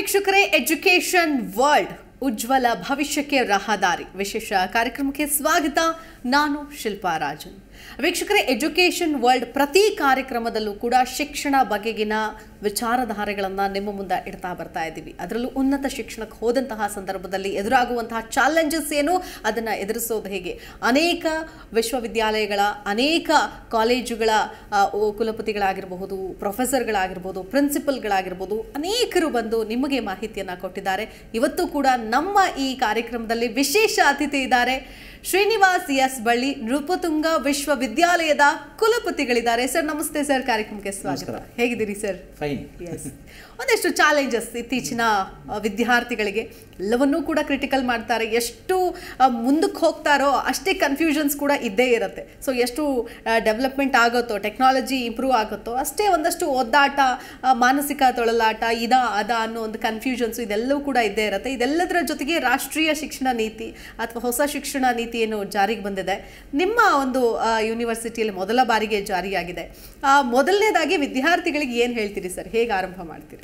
ವೀಕ್ಷಕರೇ education world ಉಜ್ವಲ ಭವಿಷ್ಯಕ್ಕೆ ರಹದಾರಿ ವಿಶೇಷ ಕಾರ್ಯಕ್ರಮಕ್ಕೆ ಸ್ವಾಗತ ನಾನು ಶಿಲ್ಪಾ ರಾಜನ್ ವೀಕ್ಷಕರೇ ಎಜುಕೇಶನ್ ವರ್ಲ್ಡ್ ಪ್ರತಿ ಕಾರ್ಯಕ್ರಮದಲ್ಲೂ ಕೂಡ ಶಿಕ್ಷಣ ಬಗೆಗಿನ ವಿಚಾರಧಾರೆಗಳನ್ನು ನಿಮ್ಮ ಮುಂದೆ ಇಡ್ತಾ ಬರ್ತಾ ಇದ್ದೀವಿ ಅದರಲ್ಲೂ ಉನ್ನತ ಶಿಕ್ಷಣಕ್ಕೆ ಹೋದಂತಹ ಸಂದರ್ಭದಲ್ಲಿ ಎದುರಾಗುವಂತಹ ಚಾಲೆಂಜಸ್ ಏನು ಅದನ್ನು ಎದುರಿಸೋದು ಹೇಗೆ ಅನೇಕ ವಿಶ್ವವಿದ್ಯಾಲಯಗಳ ಅನೇಕ ಕಾಲೇಜುಗಳ ಆ, ಓ- ಕುಲಪತಿಗಳಾಗಿರಬಹುದು ಪ್ರೊಫೆಸರ್ಗಳಾಗಿರ್ಬೋದು ಪ್ರಿನ್ಸಿಪಲ್ಗಳಾಗಿರ್ಬೋದು ಅನೇಕರು ಬಂದು ನಿಮಗೆ ಮಾಹಿತಿಯನ್ನು ಕೊಟ್ಟಿದ್ದಾರೆ ಇವತ್ತು ಕೂಡ ನಮ್ಮ ಈ ಕಾರ್ಯಕ್ರಮದಲ್ಲಿ ವಿಶೇಷ ಅತಿಥಿ ಇದ್ದಾರೆ ಶ್ರೀನಿವಾಸ್ ಎಸ್ ಬಳ್ಳಿ ನೃಪತುಂಗ ವಿಶ್ವವಿದ್ಯಾಲಯದ ಕುಲಪತಿಗಳಿದ್ದಾರೆ ಸರ್ ನಮಸ್ತೆ ಸರ್ ಕಾರ್ಯಕ್ರಮಕ್ಕೆ ಸ್ವಾಗತ ಹೇಗಿದ್ದೀರಿ ಸರ್ ಫೈನ್ ಎಸ್ ಒಂದಷ್ಟು ಚಾಲೆಂಜಸ್ ಇತ್ತೀಚಿನ ಆ, ವಿದ್ಯಾರ್ಥಿಗಳಿಗೆ ಎಲ್ಲವನ್ನೂ ಕೂಡ ಕ್ರಿಟಿಕಲ್ ಮಾಡ್ತಾರೆ ಎಷ್ಟು ಆ, ಮುಂದಕ್ಕೆ ಹೋಗ್ತಾರೋ ಅಷ್ಟೇ ಕನ್ಫ್ಯೂಷನ್ಸ್ ಕೂಡ ಇದ್ದೇ ಇರುತ್ತೆ ಸೊ ಎಷ್ಟು ಡೆವಲಪ್ಮೆಂಟ್ ಆಗುತ್ತೋ ಟೆಕ್ನಾಲಜಿ ಇಂಪ್ರೂವ್ ಆಗುತ್ತೋ ಅಷ್ಟೇ ಒಂದಷ್ಟು ಒದ್ದಾಟ ಆ, ಮಾನಸಿಕ ತೊಳಲಾಟ ಇದ ಅದ ಅನ್ನೋ ಒಂದು ಕನ್ಫ್ಯೂಷನ್ಸ್ ಇದೆಲ್ಲವೂ ಕೂಡ ಇದ್ದೇ ಇರುತ್ತೆ ಇದೆಲ್ಲದರ ಜೊತೆಗೆ ರಾಷ್ಟ್ರೀಯ ಶಿಕ್ಷಣ ನೀತಿ ಅಥವಾ ಹೊಸ ಶಿಕ್ಷಣ ನೀತಿ ಏನು ಜಾರಿಗೆ ಬಂದಿದೆ ನಿಮ್ಮ ಒಂದು ಯೂನಿವರ್ಸಿಟಿಯಲ್ಲಿ ಮೊದಲ ಬಾರಿಗೆ ಜಾರಿಯಾಗಿದೆ ಆ, ಮೊದಲನೇದಾಗಿ ವಿದ್ಯಾರ್ಥಿಗಳಿಗೆ ಏನು ಹೇಳ್ತೀರಿ ಸರ್ ಹೇಗೆ ಆರಂಭ ಮಾಡ್ತೀರಿ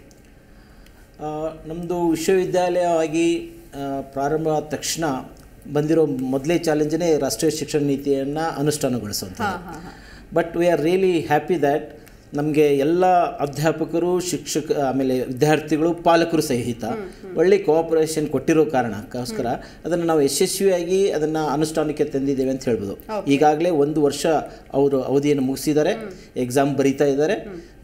ನಮ್ಮದು ವಿಶ್ವವಿದ್ಯಾಲಯವಾಗಿ ಆ, ಪ್ರಾರಂಭ ಆದ ತಕ್ಷಣ ಬಂದಿರೋ ಮೊದಲೇ ಚಾಲೆಂಜನೇ ರಾಷ್ಟ್ರೀಯ ಶಿಕ್ಷಣ ನೀತಿಯನ್ನು ಅನುಷ್ಠಾನಗೊಳಿಸುವಂಥದ್ದು but we are really happy that ನಮಗೆ ಎಲ್ಲ ಅಧ್ಯಾಪಕರು ಶಿಕ್ಷಕ ಆಮೇಲೆ ವಿದ್ಯಾರ್ಥಿಗಳು ಪಾಲಕರು ಸಹಿತ ಒಳ್ಳೆ ಕೋಆಪರೇಷನ್ ಕೊಟ್ಟಿರೋ ಕಾರಣಕ್ಕೋಸ್ಕರ ಅದನ್ನು ನಾವು ಯಶಸ್ವಿಯಾಗಿ ಅದನ್ನು ಅನುಷ್ಠಾನಕ್ಕೆ ತಂದಿದ್ದೇವೆ ಅಂತ ಹೇಳ್ಬೋದು ಈಗಾಗಲೇ ಒಂದು ವರ್ಷ ಅವರು ಅವಧಿಯನ್ನು ಮುಗಿಸಿದ್ದಾರೆ ಎಕ್ಸಾಮ್ ಬರೀತಾ ಇದ್ದಾರೆ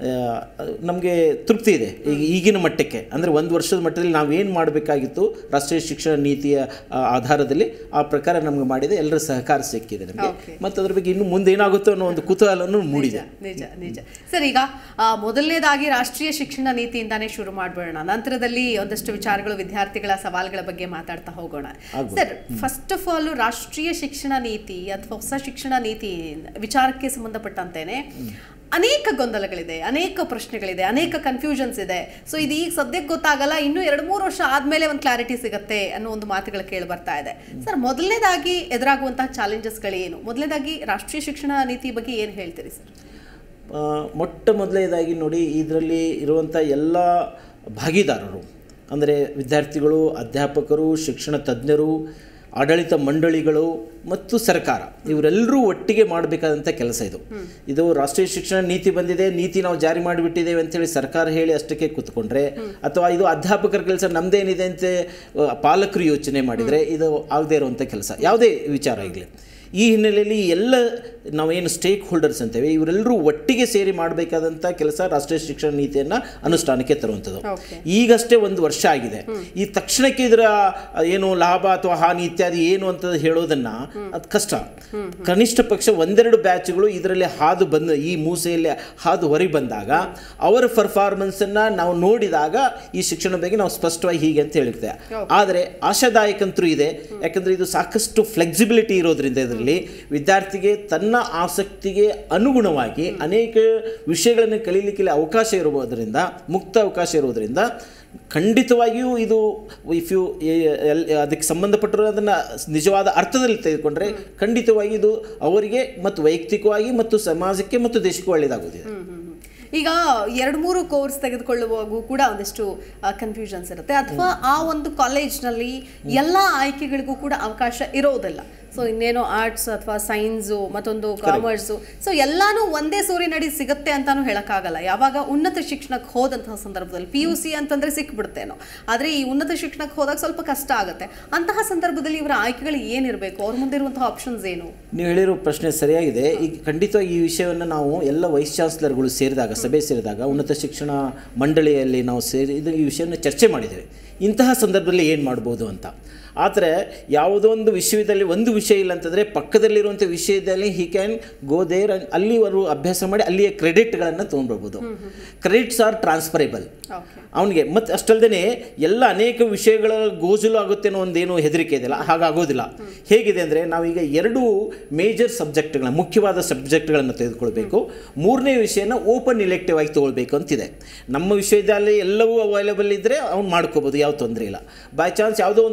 ನಮಗೆ ತೃಪ್ತಿ ಇದೆ ಈಗ ಈಗಿನ ಮಟ್ಟಕ್ಕೆ ಅಂದರೆ ಒಂದು ವರ್ಷದ ಮಟ್ಟದಲ್ಲಿ ನಾವೇನು ಮಾಡಬೇಕಾಗಿತ್ತು ರಾಷ್ಟ್ರೀಯ ಶಿಕ್ಷಣ ನೀತಿಯ ಆ, ಆಧಾರದಲ್ಲಿ ಆ ಪ್ರಕಾರ ನಮಗೆ ಮಾಡಿದೆ ಎಲ್ಲರ ಸಹಕಾರ ಸಿಕ್ಕಿದೆ ನಮಗೆ Okay. ಮತ್ತು ಅದ್ರ ಬಗ್ಗೆ ಇನ್ನು ಮುಂದೆ ಏನಾಗುತ್ತೋ ಅನ್ನೋ ಒಂದು ಕುತೂಹಲನೂ ಮೂಡಿದೆ ನಿಜ ನಿಜ ಸರ್ ಈಗ ಆ, ಮೊದಲನೇದಾಗಿ ರಾಷ್ಟ್ರೀಯ ಶಿಕ್ಷಣ ನೀತಿಯಿಂದಾನೇ ಶುರು ಮಾಡ್ಬಿಡೋಣ ನಂತರದಲ್ಲಿ ಒಂದಷ್ಟು ವಿಚಾರಗಳು ವಿದ್ಯಾರ್ಥಿಗಳ ಸವಾಲುಗಳ ಬಗ್ಗೆ ಮಾತಾಡ್ತಾ ಹೋಗೋಣ ಆಗ್ಬೋದು. ಸರ್ ಫಸ್ಟ್ ಆಫ್ ಆಲ್ ರಾಷ್ಟ್ರೀಯ ಶಿಕ್ಷಣ ನೀತಿ ಅಥವಾ ಹೊಸ ಶಿಕ್ಷಣ ನೀತಿ ವಿಚಾರಕ್ಕೆ ಸಂಬಂಧಪಟ್ಟಂತೇನೆ ಅನೇಕ ಗೊಂದಲಗಳಿದೆ ಅನೇಕ ಪ್ರಶ್ನೆಗಳಿದೆ ಅನೇಕ ಕನ್ಫ್ಯೂಷನ್ಸ್ ಇದೆ ಸೊ ಇದು ಈಗ ಸದ್ಯಕ್ಕೆ ಗೊತ್ತಾಗಲ್ಲ ಇನ್ನು ಎರಡು ಮೂರು ವರ್ಷ ಆದ್ಮೇಲೆ ಒಂದು ಕ್ಲಾರಿಟಿ ಸಿಗುತ್ತೆ ಅನ್ನೋ ಒಂದು ಮಾತುಗಳು ಕೇಳಿ ಬರ್ತಾ ಇದೆ ಸರ್ ಮೊದಲನೇದಾಗಿ ಎದುರಾಗುವಂತಹ ಚಾಲೆಂಜಸ್ಗಳೇನು ಮೊದಲನೇದಾಗಿ ರಾಷ್ಟ್ರೀಯ ಶಿಕ್ಷಣ ನೀತಿ ಬಗ್ಗೆ ಏನು ಹೇಳ್ತೀರಿ ಸರ್ ಆ, ಮೊಟ್ಟ ಮೊದಲನೇದಾಗಿ ನೋಡಿ ಇದರಲ್ಲಿ ಇರುವಂಥ ಎಲ್ಲ ಭಾಗಿದಾರರು ಅಂದರೆ ವಿದ್ಯಾರ್ಥಿಗಳು ಅಧ್ಯಾಪಕರು ಶಿಕ್ಷಣ ತಜ್ಞರು ಆಡಳಿತ ಮಂಡಳಿಗಳು ಮತ್ತು ಸರ್ಕಾರ ಇವರೆಲ್ಲರೂ ಒಟ್ಟಿಗೆ ಮಾಡಬೇಕಾದಂಥ ಕೆಲಸ ಇದು ಇದು ರಾಷ್ಟ್ರೀಯ ಶಿಕ್ಷಣ ನೀತಿ ಬಂದಿದೆ ನೀತಿ ನಾವು ಜಾರಿ ಮಾಡಿಬಿಟ್ಟಿದ್ದೇವೆ ಅಂತೇಳಿ ಸರ್ಕಾರ ಹೇಳಿ ಅಷ್ಟಕ್ಕೆ ಕೂತ್ಕೊಂಡ್ರೆ ಅಥವಾ ಇದು ಅಧ್ಯಾಪಕರ ಕೆಲಸ ನಮ್ದೇನಿದೆ ಅಂತ ಆ, ಪಾಲಕರು ಯೋಚನೆ ಮಾಡಿದರೆ ಇದು ಆಗದೇ ಇರುವಂಥ ಕೆಲಸ ಯಾವುದೇ ವಿಚಾರ ಆಗಲಿ ಈ ಹಿನ್ನೆಲೆಯಲ್ಲಿ ಎಲ್ಲ ನಾವೇನು ಸ್ಟೇಕ್ ಹೋಲ್ಡರ್ಸ್ ಅಂತೇವೆ ಇವರೆಲ್ಲರೂ ಒಟ್ಟಿಗೆ ಸೇರಿ ಮಾಡಬೇಕಾದಂಥ ಕೆಲಸ ರಾಷ್ಟ್ರೀಯ ಶಿಕ್ಷಣ ನೀತಿಯನ್ನು ಅನುಷ್ಠಾನಕ್ಕೆ ತರುವಂಥದ್ದು Okay. ಈಗಷ್ಟೇ ಒಂದು ವರ್ಷ ಆಗಿದೆ ಈ ತಕ್ಷಣಕ್ಕೆ ಇದರ ಏನು ಲಾಭ ಅಥವಾ ಹಾನಿ ಇತ್ಯಾದಿ ಏನು ಅಂತ ಹೇಳೋದನ್ನ ಅದು ಕಷ್ಟ ಕನಿಷ್ಠ ಪಕ್ಷ ಒಂದೆರಡು ಬ್ಯಾಚ್ಗಳು ಇದರಲ್ಲಿ ಹಾದು ಬಂದು ಈ ಮೂಸೆಯಲ್ಲಿ ಹಾದು ಹೊರಗೆ ಬಂದಾಗ ಅವರ ಪರ್ಫಾರ್ಮೆನ್ಸನ್ನು ನಾವು ನೋಡಿದಾಗ ಈ ಶಿಕ್ಷಣ ಬಗ್ಗೆ ನಾವು ಸ್ಪಷ್ಟವಾಗಿ ಹೀಗೆ ಅಂತ ಹೇಳಿರ್ತೇವೆ ಆದರೆ ಆಶಾದಾಯಕಂತರೂ ಇದೆ ಯಾಕಂದರೆ ಇದು ಸಾಕಷ್ಟು ಫ್ಲೆಕ್ಸಿಬಿಲಿಟಿ ಇರೋದ್ರಿಂದ ಇದರಲ್ಲಿ ವಿದ್ಯಾರ್ಥಿಗೆ ತನ್ನ ಆಸಕ್ತಿಗೆ ಅನುಗುಣವಾಗಿ ಅನೇಕ ವಿಷಯಗಳನ್ನು ಕಲೀಲಿಕ್ಕೆ ಅವಕಾಶ ಇರುವುದರಿಂದ ಮುಕ್ತ ಅವಕಾಶ ಇರುವುದರಿಂದ ಖಂಡಿತವಾಗಿಯೂ ಇದು ಇಫ್ ಯು ಅದಕ್ಕೆ ಸಂಬಂಧಪಟ್ಟಿರೋ ಅದನ್ನು ನಿಜವಾದ ಅರ್ಥದಲ್ಲಿ ತೆಗೆದುಕೊಂಡ್ರೆ ಖಂಡಿತವಾಗಿ ಇದು ಅವರಿಗೆ ಮತ್ತು ವೈಯಕ್ತಿಕವಾಗಿ ಮತ್ತು ಸಮಾಜಕ್ಕೆ ಮತ್ತು ದೇಶಕ್ಕೂ ಒಳ್ಳೆಯದಾಗುವುದಿದೆ ಹ್ಮ್, ಹ್ಮ್, ಹ್ಮ್. ಈಗ ಎರಡು ಮೂರು ಕೋರ್ಸ್ ತೆಗೆದುಕೊಳ್ಳುವಾಗೂ ಕೂಡ ಒಂದಿಷ್ಟು ಕನ್ಫ್ಯೂಷನ್ಸ್ ಇರುತ್ತೆ ಅಥವಾ ಆ ಒಂದು ಕಾಲೇಜ್ನಲ್ಲಿ ಎಲ್ಲ ಆಯ್ಕೆಗಳಿಗೂ ಕೂಡ ಅವಕಾಶ ಇರೋದಿಲ್ಲ ಸೊ ಇನ್ನೇನೋ ಆರ್ಟ್ಸ್ ಅಥವಾ ಸೈನ್ಸು ಮತ್ತೊಂದು ಕಾಮರ್ಸು ಸೊ ಎಲ್ಲಾನು ಒಂದೇ ಸೂರಿನಡಿ ಸಿಗುತ್ತೆ ಅಂತಾನು ಹೇಳಕ್ಕಾಗಲ್ಲ ಯಾವಾಗ ಉನ್ನತ ಶಿಕ್ಷಣಕ್ಕೆ ಹೋದಂತಹ ಸಂದರ್ಭದಲ್ಲಿ ಪಿ ಯು ಸಿ ಅಂತಂದ್ರೆ ಸಿಕ್ಬಿಡ್ತೇನೋ ಆದರೆ ಈ ಉನ್ನತ ಶಿಕ್ಷಣಕ್ಕೆ ಹೋದಾಗ ಸ್ವಲ್ಪ ಕಷ್ಟ ಆಗುತ್ತೆ ಅಂತಹ ಸಂದರ್ಭದಲ್ಲಿ ಇವರ ಆಯ್ಕೆಗಳು ಏನಿರಬೇಕು ಅವ್ರ ಮುಂದೆ ಇರುವಂತಹ ಆಪ್ಷನ್ಸ್ ಏನು ನೀವು ಹೇಳಿರೋ ಪ್ರಶ್ನೆ ಸರಿಯಾಗಿದೆ ಈಗ ಖಂಡಿತವಾಗಿ ಈ ವಿಷಯವನ್ನು ನಾವು ಎಲ್ಲ ವೈಸ್ ಚಾನ್ಸಲರ್ಗಳು ಸೇರಿದಾಗ ಸಭೆ ಸೇರಿದಾಗ ಉನ್ನತ ಶಿಕ್ಷಣ ಮಂಡಳಿಯಲ್ಲಿ ನಾವು ಸೇರಿ ಇದು ಈ ವಿಷಯವನ್ನು ಚರ್ಚೆ ಮಾಡಿದ್ದೇವೆ ಇಂತಹ ಸಂದರ್ಭದಲ್ಲಿ ಏನು ಮಾಡ್ಬೋದು ಅಂತ ಆದರೆ ಯಾವುದೋ ಒಂದು ವಿಷಯದಲ್ಲಿ ಒಂದು ವಿಷಯ ಇಲ್ಲ ಅಂತಂದರೆ ಪಕ್ಕದಲ್ಲಿರುವಂಥ ವಿಷಯದಲ್ಲಿ he can go there and ಅಲ್ಲಿ ಅವರು ಅಭ್ಯಾಸ ಮಾಡಿ ಅಲ್ಲಿಯ ಕ್ರೆಡಿಟ್ಗಳನ್ನು ತೊಗೊಂಡ್ಬರ್ಬೋದು ಕ್ರೆಡಿಟ್ಸ್ ಆರ್ ಟ್ರಾನ್ಸ್ಫರೇಬಲ್ ಓಕೆ ಅವನಿಗೆ ಮತ್ತು ಅಷ್ಟಲ್ದೇ ಎಲ್ಲ ಅನೇಕ ವಿಷಯಗಳ ಗೋಜಲು ಆಗುತ್ತೆ ಅನ್ನೋ ಒಂದೇನು ಹೆದರಿಕೆ ಇದೆಯಲ್ಲ ಹಾಗಾಗೋದಿಲ್ಲ ಹೇಗಿದೆ ಅಂದರೆ ನಾವೀಗ ಎರಡು ಮೇಜರ್ ಸಬ್ಜೆಕ್ಟ್ಗಳನ್ನ ಮುಖ್ಯವಾದ ಸಬ್ಜೆಕ್ಟ್ಗಳನ್ನು ತೆಗೆದುಕೊಳ್ಬೇಕು ಮೂರನೇ ವಿಷಯನ ಓಪನ್ ಇಲೆಕ್ಟಿವ್ ಆಗಿ ತೊಗೊಳ್ಬೇಕು ಅಂತಿದೆ ನಮ್ಮ ವಿಶ್ವವಿದ್ಯಾಲಯ ಎಲ್ಲವೂ ಅವೈಲೇಬಲ್ ಇದ್ದರೆ ಅವ್ನು ಮಾಡ್ಕೋಬೋದು ಯಾವ ತೊಂದರೆ ಇಲ್ಲ ಬೈ ಚಾನ್ಸ್ ಯಾವುದೋ ಒಂದು ಅವನ ಆಸಕ್ತಿ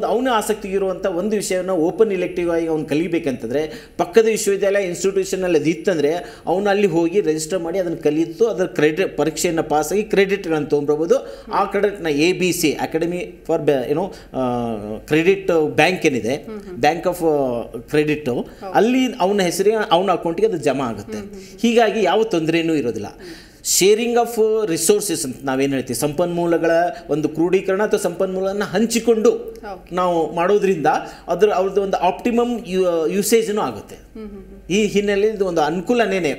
ಆಸಕ್ತಿ ಇರುವಂಥ ಒಂದು ವಿಷಯವನ್ನು ಓಪನ್ ಇಲೆಕ್ಟಿವ್ ಆಗಿ ಅವ್ನು ಕಲಿಬೇಕಂತಂದರೆ ಪಕ್ಕದ ವಿಶ್ವವಿದ್ಯಾಲಯ ಇನ್ಸ್ಟಿಟ್ಯೂಷನಲ್ಲಿ ಅದು ಇತ್ತಂದರೆ ಅವನು ಅಲ್ಲಿ ಹೋಗಿ ರಿಜಿಸ್ಟರ್ ಮಾಡಿ ಅದನ್ನು ಕಲಿತು ಅದರ ಕ್ರೆಡಿಟ್ ಪರೀಕ್ಷೆಯನ್ನು ಪಾಸಾಗಿ ಕ್ರೆಡಿಟ್ಗಳನ್ನು ತೊಗೊಂಬರ್ಬೋದು ಆ ಕ್ರೆಡಿಟ್ನ A B C academy for ಏನೋ ಕ್ರೆಡಿಟ್ ಬ್ಯಾಂಕ್ ಏನಿದೆ ಬ್ಯಾಂಕ್ ಆಫ್ ಕ್ರೆಡಿಟ್ ಅಲ್ಲಿ ಅವನ ಹೆಸರಿಗೆ ಅವನ ಅಕೌಂಟಿಗೆ ಅದು ಜಮಾ ಆಗುತ್ತೆ ಹೀಗಾಗಿ ಯಾವ ತೊಂದರೆಯೂ ಇರೋದಿಲ್ಲ ಶೇರಿಂಗ್ ಆಫ್ ರಿಸೋರ್ಸಸ್ ಅಂತ ನಾವೇನು ಹೇಳ್ತೀವಿ ಸಂಪನ್ಮೂಲಗಳ ಒಂದು ಕ್ರೋಢೀಕರಣ ಅಥವಾ ಸಂಪನ್ಮೂಲನ ಹಂಚಿಕೊಂಡು Okay. ನಾವು ಮಾಡೋದ್ರಿಂದ ಅದ್ರ ಅವ್ರದ್ದು ಒಂದು ಆಪ್ಟಿಮಮ್ ಯೂಸೇಜನು ಆಗುತ್ತೆ ಈ ಹಿನ್ನೆಲೆಯಲ್ಲಿ ಇದು ಒಂದು ಅನುಕೂಲನೇನೆ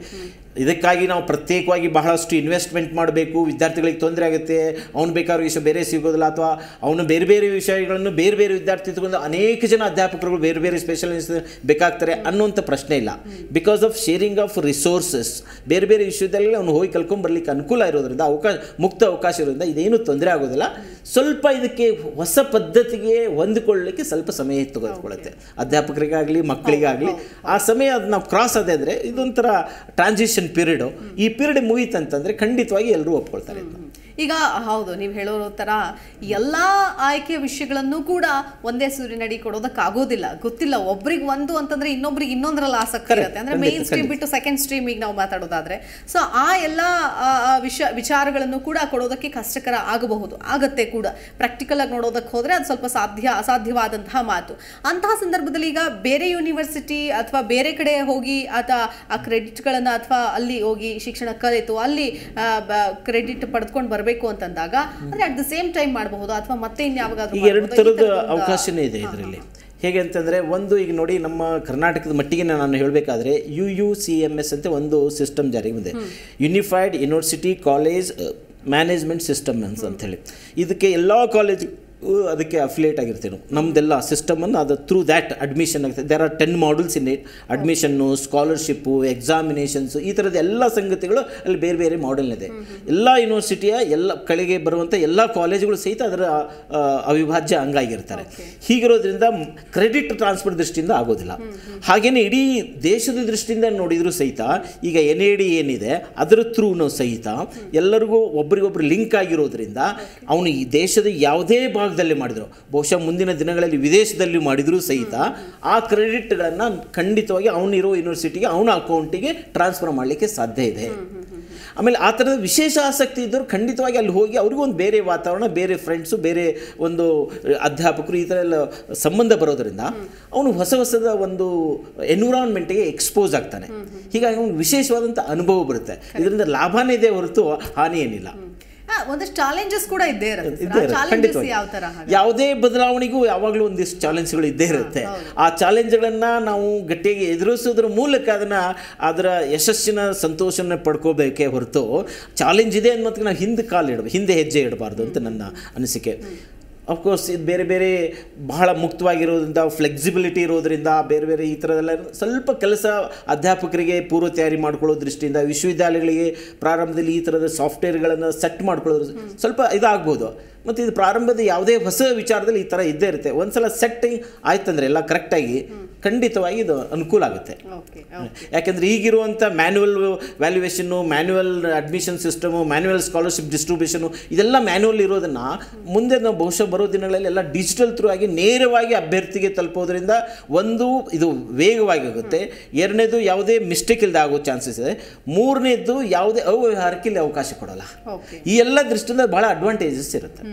ಇದಕ್ಕಾಗಿ ನಾವು ಪ್ರತ್ಯೇಕವಾಗಿ ಬಹಳಷ್ಟು ಇನ್ವೆಸ್ಟ್ಮೆಂಟ್ ಮಾಡಬೇಕು ವಿದ್ಯಾರ್ಥಿಗಳಿಗೆ ತೊಂದರೆ ಆಗುತ್ತೆ ಅವ್ನು ಬೇಕಾದ್ರೆ ವಿಷಯ ಬೇರೆ ಸಿಗೋದಿಲ್ಲ ಅಥವಾ ಅವನು ಬೇರೆ ಬೇರೆ ವಿಷಯಗಳನ್ನು ಬೇರೆ ಬೇರೆ ವಿದ್ಯಾರ್ಥಿ ತಗೊಂಡು ಅನೇಕ ಜನ ಅಧ್ಯಾಪಕರುಗಳು ಬೇರೆ ಬೇರೆ ಸ್ಪೆಷಲಿಸ್ಟ್ ಬೇಕಾಗ್ತಾರೆ ಅನ್ನುವಂಥ ಪ್ರಶ್ನೆ ಇಲ್ಲ because of sharing of resources ಬೇರೆ ಬೇರೆ ವಿಶ್ವವಿದ್ಯಾಲಯಗಳಲ್ಲಿ ಅವನು ಹೋಗಿ ಕಲ್ಕೊಂಡ್ ಬರ್ಲಿಕ್ಕೆ ಅನುಕೂಲ ಇರೋದ್ರಿಂದ ಅವಕಾಶ ಮುಕ್ತ ಅವಕಾಶ ಇರೋದ್ರಿಂದ ಇದೇನು ತೊಂದರೆ ಆಗೋದಿಲ್ಲ ಸ್ವಲ್ಪ ಇದಕ್ಕೆ ಹೊಸ ಪದ್ಧತಿಗೆ ಹೊಂದಿಕೊಳ್ಳಲಿಕ್ಕೆ ಸ್ವಲ್ಪ ಸಮಯ ತೆಗೆದುಕೊಳ್ಳುತ್ತೆ ಅಧ್ಯಾಪಕರಿಗಾಗಲಿ ಮಕ್ಕಳಿಗಾಗಲಿ ಆ ಸಮಯ ಅದು ನಾವು ಕ್ರಾಸ್ ಆದೆ ಅಂದರೆ ಇದೊಂಥರ ಟ್ರಾನ್ಸಿಷನ್ ಪೀರಿಯಡು ಈ ಪೀರಿಯಡ್ ಮುಗೀತಂತಂದರೆ ಖಂಡಿತವಾಗಿ ಎಲ್ಲರೂ ಒಪ್ಕೊಳ್ತಾರೆ ಇದನ್ನ. ಈಗ ಹೌದು ನೀವು ಹೇಳೋ ಥರ ಎಲ್ಲ ಆಯ್ಕೆ ವಿಷಯಗಳನ್ನು ಕೂಡ ಒಂದೇ ಸೂರ್ಯನಡಿ ಕೊಡೋದಕ್ಕಾಗೋದಿಲ್ಲ ಗೊತ್ತಿಲ್ಲ ಒಬ್ರಿಗೆ ಒಂದು ಅಂತಂದ್ರೆ ಇನ್ನೊಬ್ರಿಗೆ ಇನ್ನೊಂದರಲ್ಲಿ ಆಸಕ್ತಿ Correct. ಇರುತ್ತೆ ಅಂದ್ರೆ ಖಂಡಿತ, ಮೇನ್ ಸ್ಟ್ರೀಮ್ ಖಂಡಿತ. ಬಿಟ್ಟು ಸೆಕೆಂಡ್ ಸ್ಟ್ರೀಮಿಗೆ ನಾವು ಮಾತಾಡೋದಾದ್ರೆ ಸೊ ಆ ಎಲ್ಲ ಆ, ಆ ವಿಷ ವಿಚಾರಗಳನ್ನು ಕೂಡ ಕೊಡೋದಕ್ಕೆ ಕಷ್ಟಕರ ಆಗಬಹುದು ಆಗತ್ತೆ ಕೂಡ ಪ್ರಾಕ್ಟಿಕಲ್ ಆಗಿ ನೋಡೋದಕ್ಕೆ ಹೋದ್ರೆ ಅದು ಸ್ವಲ್ಪ ಸಾಧ್ಯ ಅಸಾಧ್ಯವಾದಂತಹ ಮಾತು ಅಂತಹ ಸಂದರ್ಭದಲ್ಲಿ ಈಗ ಬೇರೆ ಯೂನಿವರ್ಸಿಟಿ ಅಥವಾ ಬೇರೆ ಕಡೆ ಹೋಗಿ ಅಥವಾ ಆ ಕ್ರೆಡಿಟ್ಗಳನ್ನು ಅಥವಾ ಅಲ್ಲಿ ಹೋಗಿ ಶಿಕ್ಷಣ ಕಲಿತು ಅಲ್ಲಿ ಕ್ರೆಡಿಟ್ ಪಡೆದುಕೊಂಡು ಬರಬೇಕು ಅಂತಂದಾಗ ಅಂದ್ರೆ ಅಟ್ ದ ಸೇಮ್ ಟೈಮ್ ಮಾಡಬಹುದು ಅಥವಾ ಮತ್ತೆ ಇನ್ಯಾವಾಗಾದ್ರೂ ಈಗ ಎರಡು ಮಾಡ್ಬೋದಾ? ಈ ಥರದ ಥರದ್ದೊಂದು- ಅವಕಾಶನೇ ಇದೆ ಇದರಲ್ಲಿ ಹೇಗೆ ಅಂತಂದರೆ ಒಂದು ಈಗ ನೋಡಿ ನಮ್ಮ ಕರ್ನಾಟಕದ ಮಟ್ಟಿಗೆ ನಾನು ಹೇಳಬೇಕಾದ್ರೆ U U C M S ಅಂತ ಒಂದು ಸಿಸ್ಟಮ್ ಜಾರಿಗೆ ಬಂದಿದೆ unified university college management system ಅಂತ ಹೇಳಿ ಇದಕ್ಕೆ ಎಲ್ಲ ಕಾಲೇಜ್ ಅದಕ್ಕೆ ಅಫಿಲಿಯೇಟ್ ಆಗಿರ್ತೀವಿ ನಾವು ನಮ್ಮದೆಲ್ಲ ಸಿಸ್ಟಮನ್ನು ಅದು ಥ್ರೂ ದ್ಯಾಟ್ ಅಡ್ಮಿಷನ್ ಆಗುತ್ತೆ there are ten modules in it admission scholarship examinations ಈ ಥರದ ಎಲ್ಲ ಸಂಗತಿಗಳು ಅಲ್ಲಿ ಬೇರೆ ಬೇರೆ ಮಾಡೆಲ್ ಇದೆ ಎಲ್ಲ ಯೂನಿವರ್ಸಿಟಿಯ ಎಲ್ಲ ಕಡೆಗೆ ಬರುವಂಥ ಎಲ್ಲ ಕಾಲೇಜುಗಳು ಸಹಿತ ಅದರ ಆ, ಅವಿಭಾಜ್ಯ ಅಂಗಾಗಿರ್ತಾರೆ ಹೀಗಿರೋದ್ರಿಂದ ಕ್ರೆಡಿಟ್ ಟ್ರಾನ್ಸ್ಫರ್ ದೃಷ್ಟಿಯಿಂದ ಆಗೋದಿಲ್ಲ ಹಾಗೇನೆ ಇಡೀ ದೇಶದ ದೃಷ್ಟಿಯಿಂದ ನೋಡಿದ್ರು ಸಹಿತ ಈಗ ಎನ್ ಎ ಡಿ ಏನಿದೆ ಅದರ ಥ್ರೂನು ಸಹಿತ ಎಲ್ಲರಿಗೂ ಒಬ್ರಿಗೊಬ್ರು ಲಿಂಕ್ ಆಗಿರೋದ್ರಿಂದ ಅವನು ಈ ದೇಶದ ಯಾವುದೇ ಭಾಗದಲ್ಲಿ ಮಾಡಿದ್ರು ಬಹುಶಃ ಮುಂದಿನ ದಿನಗಳಲ್ಲಿ ವಿದೇಶದಲ್ಲಿ ಮಾಡಿದರೂ ಸಹಿತ ಆ ಕ್ರೆಡಿಟ್ಗಳನ್ನು ಖಂಡಿತವಾಗಿ ಅವನಿರೋ ಯೂನಿವರ್ಸಿಟಿಗೆ ಅವನ ಅಕೌಂಟಿಗೆ ಟ್ರಾನ್ಸ್ಫರ್ ಮಾಡಲಿಕ್ಕೆ ಸಾಧ್ಯ ಇದೆ ಆಮೇಲೆ ಆ ಥರದ ವಿಶೇಷ ಆಸಕ್ತಿ ಇದ್ದವರು ಖಂಡಿತವಾಗಿ ಅಲ್ಲಿ ಹೋಗಿ ಅವ್ರಿಗೂ ಒಂದು ಬೇರೆ ವಾತಾವರಣ ಬೇರೆ ಫ್ರೆಂಡ್ಸು ಬೇರೆ ಒಂದು ಅಧ್ಯಾಪಕರು ಈ ಥರ ಎಲ್ಲ ಸಂಬಂಧ ಬರೋದರಿಂದ ಅವನು ಹೊಸ ಹೊಸದ ಒಂದು ಎನ್ವಿರಾನ್ಮೆಂಟ್ಗೆ ಎಕ್ಸ್ಪೋಸ್ ಆಗ್ತಾನೆ ಹೀಗಾಗಿ ಅವನು ವಿಶೇಷವಾದಂಥ ಅನುಭವ ಬರುತ್ತೆ ಇದರಿಂದ ಲಾಭನೇ ಇದೆ ಹೊರತು ಹಾನಿ ಏನಿಲ್ಲ ಆ, ಒಂದಷ್ಟು ಚಾಲೆಂಜಸ್ ಕೂಡ ಇದ್ದೇ ಇರುತ್ತೆ ಇದ್ದೇ ಇರುತ್ತೆ, ಚಾಲೆಂಜಸ್ ಖಂಡಿತವಾಗಿ. ಯಾವ ತರ ಹಾಗೆ ಯಾವುದೇ ಬದಲಾವಣೆಗೂ ಯಾವಾಗಲೂ ಒಂದಿಷ್ಟು ಚಾಲೆಂಜ್ಗಳು ಇದ್ದೇ ಇರುತ್ತೆ ಆ ಚಾಲೆಂಜ್ಗಳನ್ನು ನಾವು ಗಟ್ಟಿಯಾಗಿ ಎದುರಿಸೋದ್ರ ಮೂಲಕ ಅದನ್ನ ಅದರ ಯಶಸ್ಸಿನ ಸಂತೋಷನ ಪಡ್ಕೋಬೇಕೇ ಹೊರತು ಚಾಲೆಂಜ್ ಇದೆ ಅನ್ನೋದಕ್ಕೆ ನಾವು ಹಿಂದೆ ಕಾಲು ಇಡಬೇಕು ಹಿಂದೆ ಹೆಜ್ಜೆ ಇಡಬಾರ್ದು ಅಂತ ನನ್ನ ಅನಿಸಿಕೆ ಅಫ್ಕೋರ್ಸ್ ಇದು ಬೇರೆ ಬೇರೆ ಬಹಳ ಮುಕ್ತವಾಗಿರೋದ್ರಿಂದ ಫ್ಲೆಕ್ಸಿಬಿಲಿಟಿ ಇರೋದ್ರಿಂದ ಬೇರೆ ಬೇರೆ ಈ ಥರದೆಲ್ಲ ಇರೋ- ಸ್ವಲ್ಪ ಕೆಲಸ ಅಧ್ಯಾಪಕರಿಗೆ ಪೂರ್ವ ತಯಾರಿ ಮಾಡ್ಕೊಳ್ಳೋ ದೃಷ್ಟಿಯಿಂದ ವಿಶ್ವವಿದ್ಯಾಲಯಗಳಿಗೆ ಪ್ರಾರಂಭದಲ್ಲಿ ಈ ಥರದ ಸಾಫ್ಟ್ವೇರ್ಗಳನ್ನು ಸೆಟ್ ಮಾಡ್ಕೊಳ್ಳೋದ್ರ ಸ್ವಲ್ಪ ಇದಾಗ್ಬೋದು ಮತ್ತು ಇದು ಪ್ರಾರಂಭದ ಯಾವುದೇ ಹೊಸ ವಿಚಾರದಲ್ಲಿ ಈ ಥರ ಇದ್ದೇ ಇರುತ್ತೆ ಒಂದ್ಸಲ ಸೆಟ್ಟಿಂಗ್ ಆಯ್ತಂದ್ರೆ ಎಲ್ಲ ಕರೆಕ್ಟಾಗಿ ಖಂಡಿತವಾಗಿ ಇದು ಅನುಕೂಲ ಆಗುತ್ತೆ ಓಕೆ ಯಾಕೆಂದರೆ ಈಗಿರುವಂಥ manual valuation manual admission system manual scholarship distribution ಇದೆಲ್ಲ ಮ್ಯಾನ್ಯುವಲ್ ಇರೋದನ್ನು ಮುಂದೆ ನಾವು ಬಹುಶಃ ಬರೋ ದಿನಗಳಲ್ಲಿ ಎಲ್ಲ ಡಿಜಿಟಲ್ ಥ್ರೂ ಆಗಿ ನೇರವಾಗಿ ಅಭ್ಯರ್ಥಿಗೆ ತಲುಪೋದ್ರಿಂದ ಒಂದು ಇದು ವೇಗವಾಗಿ ಆಗುತ್ತೆ ಎರಡನೇದು ಯಾವುದೇ ಮಿಸ್ಟೇಕ್ ಇಲ್ಲದೆ ಆಗೋ ಚಾನ್ಸಸ್ ಇದೆ ಮೂರನೇದು ಯಾವುದೇ ಅವ್ಯವಹಾರಕ್ಕೆ ಇಲ್ಲಿ ಅವಕಾಶ ಕೊಡೋಲ್ಲ ಓಕೆ ಈ ಎಲ್ಲ ದೃಷ್ಟಿಯಿಂದ ಬಹಳ ಅಡ್ವಾಂಟೇಜಸ್ ಇರುತ್ತೆ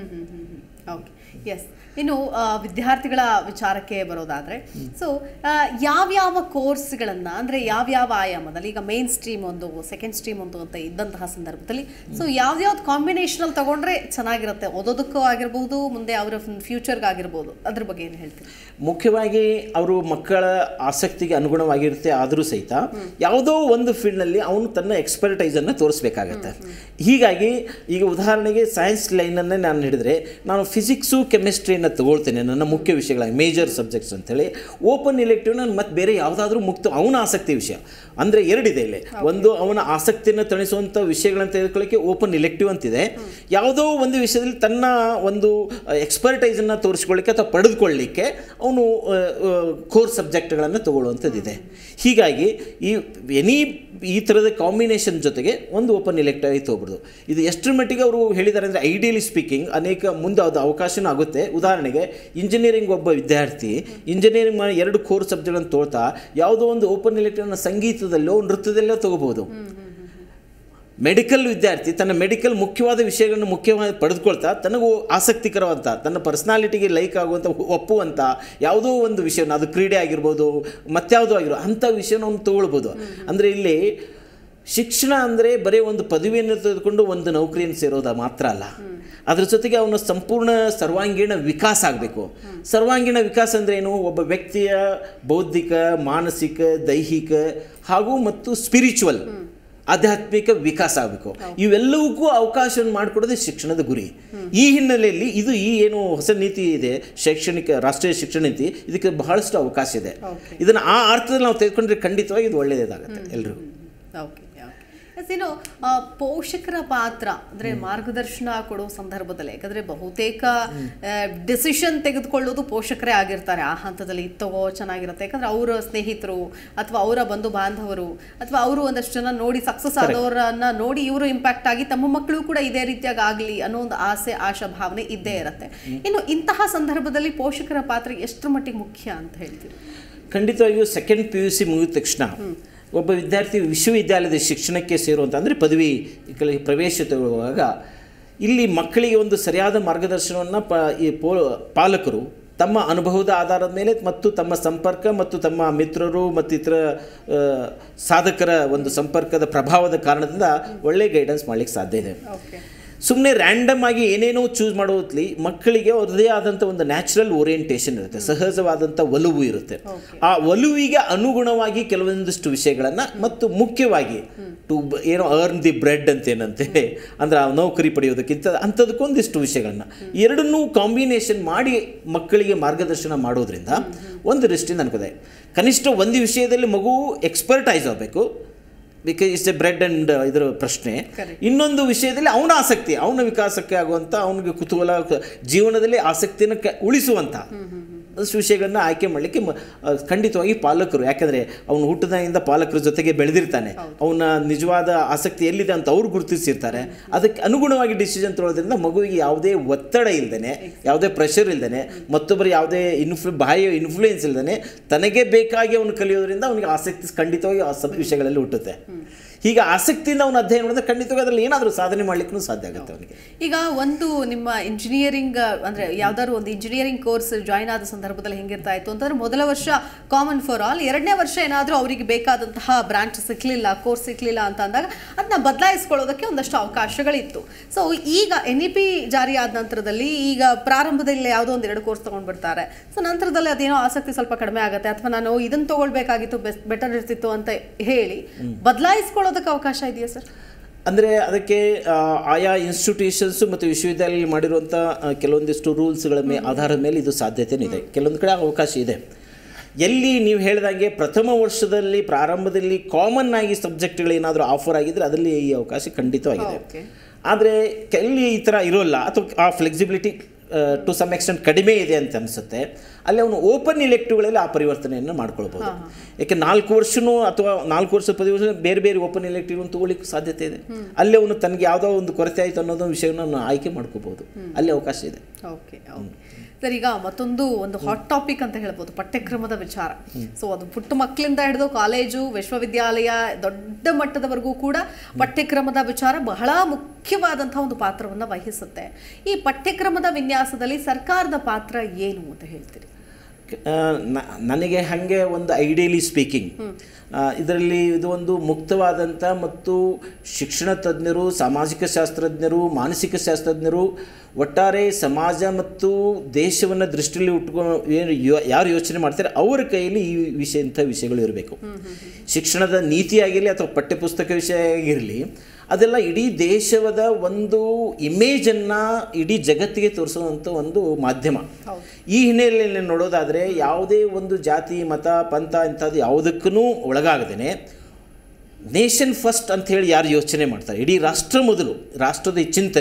ಓಕೆ ಎಸ್ ಇನ್ನು ಆ, ವಿದ್ಯಾರ್ಥಿಗಳ ವಿಚಾರಕ್ಕೆ ಬರೋದಾದ್ರೆ ಸೊ ಯಾವ್ಯಾವ ಕೋರ್ಸ್ಗಳನ್ನ ಅಂದ್ರೆ ಯಾವ್ಯಾವ ಆಯಾಮದಲ್ಲಿ ಈಗ ಮೇನ್ ಸ್ಟ್ರೀಮ್ ಒಂದು ಸೆಕೆಂಡ್ ಸ್ಟ್ರೀಮ್ ಒಂದು ಅಂತ ಇದ್ದಂತಹ ಸಂದರ್ಭದಲ್ಲಿ ಸೊ ಯಾವ್ದ್ಯಾವ್ದು ಕಾಂಬಿನೇಷನ್ ಅಲ್ಲಿ ತಗೊಂಡ್ರೆ ಚೆನ್ನಾಗಿರುತ್ತೆ ಓದೋದಕ್ಕೂ ಆಗಿರಬಹುದು ಮುಂದೆ ಅವರ ಫ್ಯೂಚರ್ಗೆ ಆಗಿರ್ಬೋದು ಅದ್ರ ಬಗ್ಗೆ ಏನು ಹೇಳ್ತೀರಿ ಮುಖ್ಯವಾಗಿ ಅವರು ಮಕ್ಕಳ ಆಸಕ್ತಿಗೆ ಅನುಗುಣವಾಗಿರುತ್ತೆ ಆದರೂ ಸಹಿತ ಯಾವುದೋ ಒಂದು ಫೀಲ್ಡ್ನಲ್ಲಿ ಅವನು ತನ್ನ ಎಕ್ಸ್ಪರ್ಟೈಸನ್ನು ತೋರಿಸ್ಬೇಕಾಗತ್ತೆ ಹೀಗಾಗಿ ಈಗ ಉದಾಹರಣೆಗೆ ಸೈನ್ಸ್ ಲೈನನ್ನೇ ನಾನು ಹಿಡಿದ್ರೆ ನಾನು ಫಿಸಿಕ್ಸು ಕೆಮಿಸ್ಟ್ರಿಯನ್ನು ತಗೊಳ್ತೇನೆ ನನ್ನ ಮುಖ್ಯ ವಿಷಯಗಳಾಗಿ ಮೇಜರ್ ಸಬ್ಜೆಕ್ಟ್ಸ್ ಅಂತೇಳಿ ಓಪನ್ ಇಲೆಕ್ಟಿವ್ ನಾನು ಮತ್ತೆ ಬೇರೆ ಯಾವುದಾದ್ರೂ ಮುಕ್ತ ಅವನ ಆಸಕ್ತಿ ವಿಷಯ ಅಂದರೆ ಎರಡಿದೆ ಇಲ್ಲಿ ಒಂದು ಅವನ ಆಸಕ್ತಿಯನ್ನು ತಣಿಸುವಂಥ ವಿಷಯಗಳನ್ನು ತೆಗೆದುಕೊಳ್ಳೋಕ್ಕೆ ಓಪನ್ ಇಲೆಕ್ಟಿವ್ ಅಂತಿದೆ ಯಾವುದೋ ಒಂದು ವಿಷಯದಲ್ಲಿ ತನ್ನ ಒಂದು ಎಕ್ಸ್ಪರ್ಟೈಸನ್ನು ತೋರಿಸ್ಕೊಳ್ಳಿಕ್ಕೆ ಅಥವಾ ಪಡೆದುಕೊಳ್ಳಿಕ್ಕೆ ಅವನು ಕೋರ್ ಸಬ್ಜೆಕ್ಟ್ಗಳನ್ನು ತಗೊಳ್ಳುವಂಥದ್ದಿದೆ ಹೀಗಾಗಿ ಈ ಎನಿ ಈ ಥರದ ಕಾಂಬಿನೇಷನ್ ಜೊತೆಗೆ ಒಂದು ಓಪನ್ ಇಲೆಕ್ಟಿವ್ ಆಗಿ ತೊಗೊಬಿಡ್ದು ಇದು ಎಷ್ಟರ ಮಟ್ಟಿಗೆ ಅವರು ಹೇಳಿದ್ದಾರೆ ಅಂದರೆ ಐಡಿಯಲಿ ಸ್ಪೀಕಿಂಗ್ ಅನೇಕ ಮುಂದೆ ಅದು ಅವಕಾಶನೂ ಆಗುತ್ತೆ ಉದಾಹರಣೆ ಉದಾಹರಣೆಗೆ ಇಂಜಿನಿಯರಿಂಗ್ ಒಬ್ಬ ವಿದ್ಯಾರ್ಥಿ ಇಂಜಿನಿಯರಿಂಗ್ ಮಾಡಿ ಎರಡು ಕೋರ್ ಸಬ್ಜೆಕ್ಟನ್ನು ತೋಳ್ತಾ ಯಾವುದೋ ಒಂದು ಓಪನ್ ಎಲೆಕ್ಟ್ರಿಕ್ ಸಂಗೀತದಲ್ಲೋ ನೃತ್ಯದಲ್ಲೋ ತಗೋಬೋದು ಮೆಡಿಕಲ್ ವಿದ್ಯಾರ್ಥಿ ತನ್ನ ಮೆಡಿಕಲ್ ಮುಖ್ಯವಾದ ವಿಷಯಗಳನ್ನು ಮುಖ್ಯವಾಗಿ ಪಡೆದುಕೊಳ್ತಾ ತನಗೂ ಆಸಕ್ತಿಕರವಂತ ತನ್ನ ಪರ್ಸ್ನಾಲಿಟಿಗೆ ಲೈಕ್ ಆಗುವಂಥ ಒಪ್ಪುವಂಥ ಯಾವುದೋ ಒಂದು ವಿಷಯವನ್ನು ಅದು ಕ್ರೀಡೆ ಆಗಿರ್ಬೋದು ಮತ್ಯಾವುದೋ ಆಗಿರೋ ಅಂಥ ವಿಷಯನ ಅವ್ನು ತಗೊಳ್ಬೋದು ಅಂದರೆ ಇಲ್ಲಿ ಶಿಕ್ಷಣ ಅಂದರೆ ಬರೀ ಒಂದು ಪದವಿಯನ್ನು ತೆಗೆದುಕೊಂಡು ಒಂದು ನೌಕರಿಯನ್ನು ಸೇರೋದು ಮಾತ್ರ ಅಲ್ಲ ಅದ್ರ ಜೊತೆಗೆ ಅವನ ಸಂಪೂರ್ಣ ಸರ್ವಾಂಗೀಣ ವಿಕಾಸ ಆಗಬೇಕು ಸರ್ವಾಂಗೀಣ ವಿಕಾಸ ಅಂದರೆ ಏನು ಒಬ್ಬ ವ್ಯಕ್ತಿಯ ಬೌದ್ಧಿಕ ಮಾನಸಿಕ ದೈಹಿಕ ಹಾಗೂ ಮತ್ತು ಸ್ಪಿರಿಚುವಲ್ ಆಧ್ಯಾತ್ಮಿಕ ವಿಕಾಸ ಆಗಬೇಕು ಇವೆಲ್ಲವಕ್ಕೂ ಅವಕಾಶವನ್ನು ಮಾಡಿಕೊಡೋದೇ ಶಿಕ್ಷಣದ ಗುರಿ ಈ ಹಿನ್ನೆಲೆಯಲ್ಲಿ ಇದು ಈ ಏನು ಹೊಸ ನೀತಿ ಇದೆ ಶೈಕ್ಷಣಿಕ ರಾಷ್ಟ್ರೀಯ ಶಿಕ್ಷಣ ನೀತಿ ಇದಕ್ಕೆ ಬಹಳಷ್ಟು ಅವಕಾಶ ಇದೆ ಇದನ್ನು ಆ ಅರ್ಥದಲ್ಲಿ ನಾವು ತೆಗೆದುಕೊಂಡ್ರೆ ಖಂಡಿತವಾಗಿ ಇದು ಒಳ್ಳೆಯದಾಗುತ್ತೆ ಎಲ್ರಿಗೂ ಓಕೆ ಎಸ್ ಇನ್ನು ಆ, ಪೋಷಕರ ಪಾತ್ರ ಅಂದ್ರೆ ಮಾರ್ಗದರ್ಶನ ಕೊಡೋ ಸಂದರ್ಭದಲ್ಲಿ ಯಾಕಂದ್ರೆ ಬಹುತೇಕ ಡಿಸಿಷನ್ ತೆಗೆದುಕೊಳ್ಳೋದು ಪೋಷಕರೇ ಆಗಿರ್ತಾರೆ ಆ ಹಂತದಲ್ಲಿ ಇದ್ ತಗೋ ಚೆನ್ನಾಗಿರುತ್ತೆ ಯಾಕಂದ್ರೆ ಅವರ ಸ್ನೇಹಿತರು ಅಥವಾ ಅವರ ಬಂಧು ಬಾಂಧವರು ಅಥವಾ ಅವರು ಒಂದಷ್ಟು ಜನ ನೋಡಿ ಸಕ್ಸಸ್ ಆದವರನ್ನ ನೋಡಿ ಇವರು ಇಂಪ್ಯಾಕ್ಟ್ ಆಗಿ ತಮ್ಮ ಮಕ್ಕಳು ಕೂಡ ಇದೇ ರೀತಿಯಾಗಿ ಆಗಲಿ ಅನ್ನೋ ಒಂದು ಆಸೆ ಆಶಾ ಭಾವನೆ ಇದ್ದೇ ಇರುತ್ತೆ ಇನ್ನು ಇಂತಹ ಸಂದರ್ಭದಲ್ಲಿ ಪೋಷಕರ ಪಾತ್ರ ಎಷ್ಟರ ಮಟ್ಟಿಗೆ ಮುಖ್ಯ ಅಂತ ಹೇಳ್ತೀರಿ ಖಂಡಿತವಾಗಿಯೂ ಸೆಕೆಂಡ್ ಪಿ ಯು ಸಿ ಮುಗಿದ ತಕ್ಷಣ ಒಬ್ಬ ವಿದ್ಯಾರ್ಥಿ ವಿಶ್ವವಿದ್ಯಾಲಯದ ಶಿಕ್ಷಣಕ್ಕೆ ಸೇರುವಂಥ ಅಂದರೆ ಪದವಿ ಕಲಿ ಪ್ರವೇಶ ತಗೊಳ್ಳುವಾಗ ಇಲ್ಲಿ ಮಕ್ಕಳಿಗೆ ಒಂದು ಸರಿಯಾದ ಮಾರ್ಗದರ್ಶನವನ್ನು ಪ ಈ ಪೋ ಪಾಲಕರು ತಮ್ಮ ಅನುಭವದ ಆಧಾರದ ಮೇಲೆ ಮತ್ತು ತಮ್ಮ ಸಂಪರ್ಕ ಮತ್ತು ತಮ್ಮ ಮಿತ್ರರು ಮತ್ತು ಇತರ ಆ, ಸಾಧಕರ ಒಂದು ಸಂಪರ್ಕದ ಪ್ರಭಾವದ ಕಾರಣದಿಂದ ಒಳ್ಳೆ ಗೈಡೆನ್ಸ್ ಮಾಡಲಿಕ್ಕೆ ಸಾಧ್ಯ ಇದೆ ಓಕೆ ಸುಮ್ಮನೆ ರ್ಯಾಂಡಮ್ ಆಗಿ ಏನೇನೋ ಚೂಸ್ ಮಾಡೋದ್ಲಿ ಮಕ್ಕಳಿಗೆ ಅವ್ರದ್ದೇ ಆದಂಥ ಒಂದು ನ್ಯಾಚುರಲ್ ಓರಿಯೆಂಟೇಷನ್ ಇರುತ್ತೆ ಸಹಜವಾದಂಥ ಒಲವು ಇರುತ್ತೆ ಆ ಒಲುವಿಗೆ ಅನುಗುಣವಾಗಿ ಕೆಲವೊಂದಿಷ್ಟು ವಿಷಯಗಳನ್ನು ಮತ್ತು ಮುಖ್ಯವಾಗಿ ಟು ಏನೋ ಅರ್ನ್ ದಿ ಬ್ರೆಡ್ ಅಂತ ಏನಂತೆ ಅಂದ್ರೆ ಆ ನೌಕರಿ ಪಡೆಯೋದಕ್ಕಿಂತ ಅಂಥದಕ್ಕೊಂದಿಷ್ಟು ವಿಷಯಗಳನ್ನ ಎರಡನ್ನೂ ಕಾಂಬಿನೇಷನ್ ಮಾಡಿ ಮಕ್ಕಳಿಗೆ ಮಾರ್ಗದರ್ಶನ ಮಾಡೋದ್ರಿಂದ ಒಂದು ದೃಷ್ಟಿಯಿಂದ ಅನ್ಕೋದೆ ಕನಿಷ್ಠ ಒಂದು ವಿಷಯದಲ್ಲಿ ಮಗು ಎಕ್ಸ್ಪರ್ಟೈಸ್ ಆಗಬೇಕು because it's a bread and ಇದರ ಪ್ರಶ್ನೆ Correct. ಇನ್ನೊಂದು ವಿಷಯದಲ್ಲಿ ಅವನ ಆಸಕ್ತಿ ಅವನ ವಿಕಾಸಕ್ಕೆ ಆಗುವಂಥ ಅವನಿಗೆ ಕುತೂಹಲ ಕ- ಜೀವನದಲ್ಲಿ ಆಸಕ್ತಿಯನ್ನು ಕ ಉಳಿಸುವಂಥ ಅಷ್ಟು ವಿಷಯಗಳನ್ನ ಆಯ್ಕೆ ಮಾಡಲಿಕ್ಕೆ ಮ- ಆ, ಖಂಡಿತವಾಗಿ ಪಾಲಕರು ಯಾಕಂದರೆ ಅವನು ಹುಟ್ಟದಾಗಿಂದ ಪಾಲಕರ ಜೊತೆಗೆ ಬೆಳೆದಿರ್ತಾನೆ ಅವನ ನಿಜವಾದ ಆಸಕ್ತಿ ಎಲ್ಲಿದೆ ಅಂತ ಅವ್ರು ಗುರುತಿಸಿರ್ತಾರೆ ಅದಕ್ಕೆ ಅನುಗುಣವಾಗಿ ಡಿಸಿಷನ್ ತೊಗೊಳೋದ್ರಿಂದ ಮಗುವಿಗೆ ಯಾವುದೇ ಒತ್ತಡ ಇಲ್ದೇನೆ ಯಾವುದೇ ಪ್ರೆಷರ್ ಇಲ್ದೇನೆ ಮತ್ತೊಬ್ಬರು ಯಾವುದೇ ಇನ್ಫ್ಲು ಬಾಹ್ಯ ಇನ್ಫ್ಲೂಯೆನ್ಸ್ ಇಲ್ದೇನೆ ತನಗೆ ಬೇಕಾಗಿ ಅವನು ಕಲಿಯೋದ್ರಿಂದ ಅವನಿಗೆ ಆಸಕ್ತಿ ಖಂಡಿತವಾಗಿ ಆ ಸಬ್ ವಿಷಯಗಳಲ್ಲಿ ಹುಟ್ಟುತ್ತೆ ಹೀಗೆ ಆಸಕ್ತಿಯಿಂದ ಅವನು ಅಧ್ಯಯನ ಮಾಡಿದ್ರೆ ಖಂಡಿತವಾಗಿ ಅದರಲ್ಲಿ ಏನಾದರೂ ಸಾಧನೆ ಮಾಡಲಿಕ್ಕೂ ಸಾಧ್ಯ ಆಗುತ್ತೆ ಅವನಿಗೆ ಈಗ ಒಂದು ನಿಮ್ಮ ಇಂಜಿನಿಯರಿಂಗ್ ಅಂದ್ರೆ ಯಾವ್ದಾದ್ರು ಒಂದು ಇಂಜಿನಿಯರಿಂಗ್ ಕೋರ್ಸ್ ಜಾಯ್ನ್ ಆದ ಸಂದರ್ಭದಲ್ಲಿ ಹೆಂಗಿರ್ತಾ ಇತ್ತು ಅಂತಂದ್ರೆ ಮೊದಲ ವರ್ಷ ಕಾಮನ್ ಫಾರ್ ಆಲ್ ಎರಡನೇ ವರ್ಷ ಏನಾದರೂ ಅವರಿಗೆ ಬೇಕಾದಂತಹ ಬ್ರಾಂಚ್ ಸಿಕ್ಲಿಲ್ಲ ಕೋರ್ಸ್ ಸಿಕ್ಲಿಲ್ಲ ಅಂತ ಅಂದಾಗ ಅದನ್ನ ಬದಲಾಯಿಸ್ಕೊಳ್ಳೋದಕ್ಕೆ ಒಂದಷ್ಟು ಅವಕಾಶಗಳಿತ್ತು ಸೊ ಈಗ ಎನ್ ಇ ಪಿ ಜಾರಿ ಆದ ನಂತರದಲ್ಲಿ ಈಗ ಪ್ರಾರಂಭದಲ್ಲಿ ಯಾವುದೋ ಒಂದು ಎರಡು ಕೋರ್ಸ್ ತಗೊಂಡ್ ಬಿಡ್ತಾರೆ ಸೊ ನಂತರದಲ್ಲಿ ಅದೇನೋ ಆಸಕ್ತಿ ಸ್ವಲ್ಪ ಕಡಿಮೆ ಆಗುತ್ತೆ ಅಥವಾ ನಾನು ಇದನ್ನ ತಗೊಳ್ಬೇಕಾಗಿತ್ತು ಬೆಸ್ಟ್ ಬೆಟರ್ ಇರ್ತಿತ್ತು ಅಂತ ಹೇಳಿ ಬದಲಾಯಿಸ್ಕೊಳ್ಳೋದಕ್ಕೆ ಅವಕಾಶ ಇದೆಯಾ ಸರ್ ಅಂದರೆ ಅದಕ್ಕೆ ಆ, ಆಯಾ ಇನ್ಸ್ಟಿಟ್ಯೂಷನ್ಸು ಮತ್ತು ವಿಶ್ವವಿದ್ಯಾಲಯ ಮಾಡಿರುವಂಥ ಆ, ಕೆಲವೊಂದಿಷ್ಟು ರೂಲ್ಸ್ಗಳ ಮೇ ಆಧಾರದ ಮೇಲೆ ಇದು ಸಾಧ್ಯತೆನೂ ಇದೆ ಕೆಲವೊಂದು ಕಡೆ ಅವಕಾಶ ಇದೆ ಎಲ್ಲಿ ನೀವು ಹೇಳಿದಂಗೆ ಪ್ರಥಮ ವರ್ಷದಲ್ಲಿ ಪ್ರಾರಂಭದಲ್ಲಿ ಕಾಮನ್ ಆಗಿ ಸಬ್ಜೆಕ್ಟ್ಗಳೇನಾದರೂ ಆಫರ್ ಆಗಿದ್ರೆ ಅದರಲ್ಲಿ ಈ ಅವಕಾಶ ಖಂಡಿತವಾಗಿದೆ ಓಕೆ ಆದರೆ ಕೆಲ್ಲಿ ಈ ಥರ ಇರೋಲ್ಲ ಅಥವಾ ಆ ಫ್ಲೆಕ್ಸಿಬಿಲಿಟಿ ಟು ಸಮ್ ಎಕ್ಸ್ಟೆಂಟ್ ಕಡಿಮೆ ಇದೆ ಅಂತ ಅನಿಸುತ್ತೆ ಅಲ್ಲಿ ಅವನು ಓಪನ್ ಇಲೆಕ್ಟಿವ್ಗಳಲ್ಲಿ ಆ ಪರಿವರ್ತನೆಯನ್ನು ಮಾಡ್ಕೊಳ್ಬೋದು ಯಾಕೆ ನಾಲ್ಕು ವರ್ಷನೂ ಅಥವಾ ನಾಲ್ಕು ವರ್ಷ ಪದವಿ ವರ್ಷ ಬೇರೆ ಬೇರೆ ಓಪನ್ ಇಲೆಕ್ಟಿವ್ ತಗೊಳ್ಳಿಕ್ಕೆ ಸಾಧ್ಯತೆ ಇದೆ ಅಲ್ಲಿ ಅವನು ತನಗೆ ಯಾವುದೋ ಒಂದು ಕೊರತೆ ಆಯಿತು ಅನ್ನೋದೊಂದು ವಿಷಯವನ್ನು ಅವನು ಆಯ್ಕೆ ಮಾಡ್ಕೋಬೋದು ಅಲ್ಲಿ ಅವಕಾಶ ಇದೆ ಓಕೆ ಓಕೆ ಸರ್ ಈಗ ಮತ್ತೊಂದು ಒಂದು ಹಾಟ್ ಟಾಪಿಕ್ ಅಂತ ಹೇಳ್ಬೋದು ಪಠ್ಯಕ್ರಮದ ವಿಚಾರ ಸೊ ಅದು ಪುಟ್ಟ ಮಕ್ಕಳಿಂದ ಹಿಡಿದು ಕಾಲೇಜು ವಿಶ್ವವಿದ್ಯಾಲಯ ದೊಡ್ಡ ಮಟ್ಟದವರೆಗೂ ಕೂಡ ಪಠ್ಯಕ್ರಮದ ವಿಚಾರ ಬಹಳ ಮುಖ್ಯವಾದಂತಹ ಒಂದು ಪಾತ್ರವನ್ನು ವಹಿಸುತ್ತೆ ಈ ಪಠ್ಯಕ್ರಮದ ವಿನ್ಯಾಸದಲ್ಲಿ ಸರ್ಕಾರದ ಪಾತ್ರ ಏನು ಅಂತ ಹೇಳ್ತೀರಿ ಆ, ನ- ನನಗೆ ಹಾಗೆ ಒಂದು ಐಡಿಯಲಿ ಸ್ಪೀಕಿಂಗ್ ಇದರಲ್ಲಿ ಇದು ಒಂದು ಮುಕ್ತವಾದಂಥ ಮತ್ತು ಶಿಕ್ಷಣ ತಜ್ಞರು ಸಾಮಾಜಿಕ ಶಾಸ್ತ್ರಜ್ಞರು ಮಾನಸಿಕ ಶಾಸ್ತ್ರಜ್ಞರು ಒಟ್ಟಾರೆ ಸಮಾಜ ಮತ್ತು ದೇಶವನ್ನು ದೃಷ್ಟಿಯಲ್ಲಿ ಉಟ್ಕೊಂಡು ಏನು ಯೋ- ಯಾರು ಯೋಚನೆ ಮಾಡ್ತಾರೆ ಅವರ ಕೈಯಲ್ಲಿ ಈ ವಿಷಯ ಇಂಥ ವಿಷಯಗಳು ಇರಬೇಕು ಶಿಕ್ಷಣದ ನೀತಿಯಾಗಿರಲಿ ಅಥವಾ ಪಠ್ಯಪುಸ್ತಕ ವಿಷಯ ಆಗಿರಲಿ ಅದೆಲ್ಲ ಇಡೀ ದೇಶದ ಒಂದು ಇಮೇಜನ್ನು ಇಡೀ ಜಗತ್ತಿಗೆ ತೋರಿಸುವಂಥ ಒಂದು ಮಾಧ್ಯಮ ಹೌದು. ಈ ಹಿನ್ನೆಲೆಯಲ್ಲಿ ನೋಡೋದಾದರೆ ಯಾವುದೇ ಒಂದು ಜಾತಿ ಮತ ಪಂಥ ಇಂಥದ್ದು ಯಾವುದಕ್ಕೂ ಒಳಗಾಗದೇನೆ ನೇಷನ್ ಫಸ್ಟ್ ಅಂತ ಹೇಳಿ ಯಾರು ಯೋಚನೆ ಮಾಡ್ತಾರೆ ಇಡೀ ರಾಷ್ಟ್ರ ಮೊದಲು ರಾಷ್ಟ್ರದ ಈ ಚಿಂತನೆ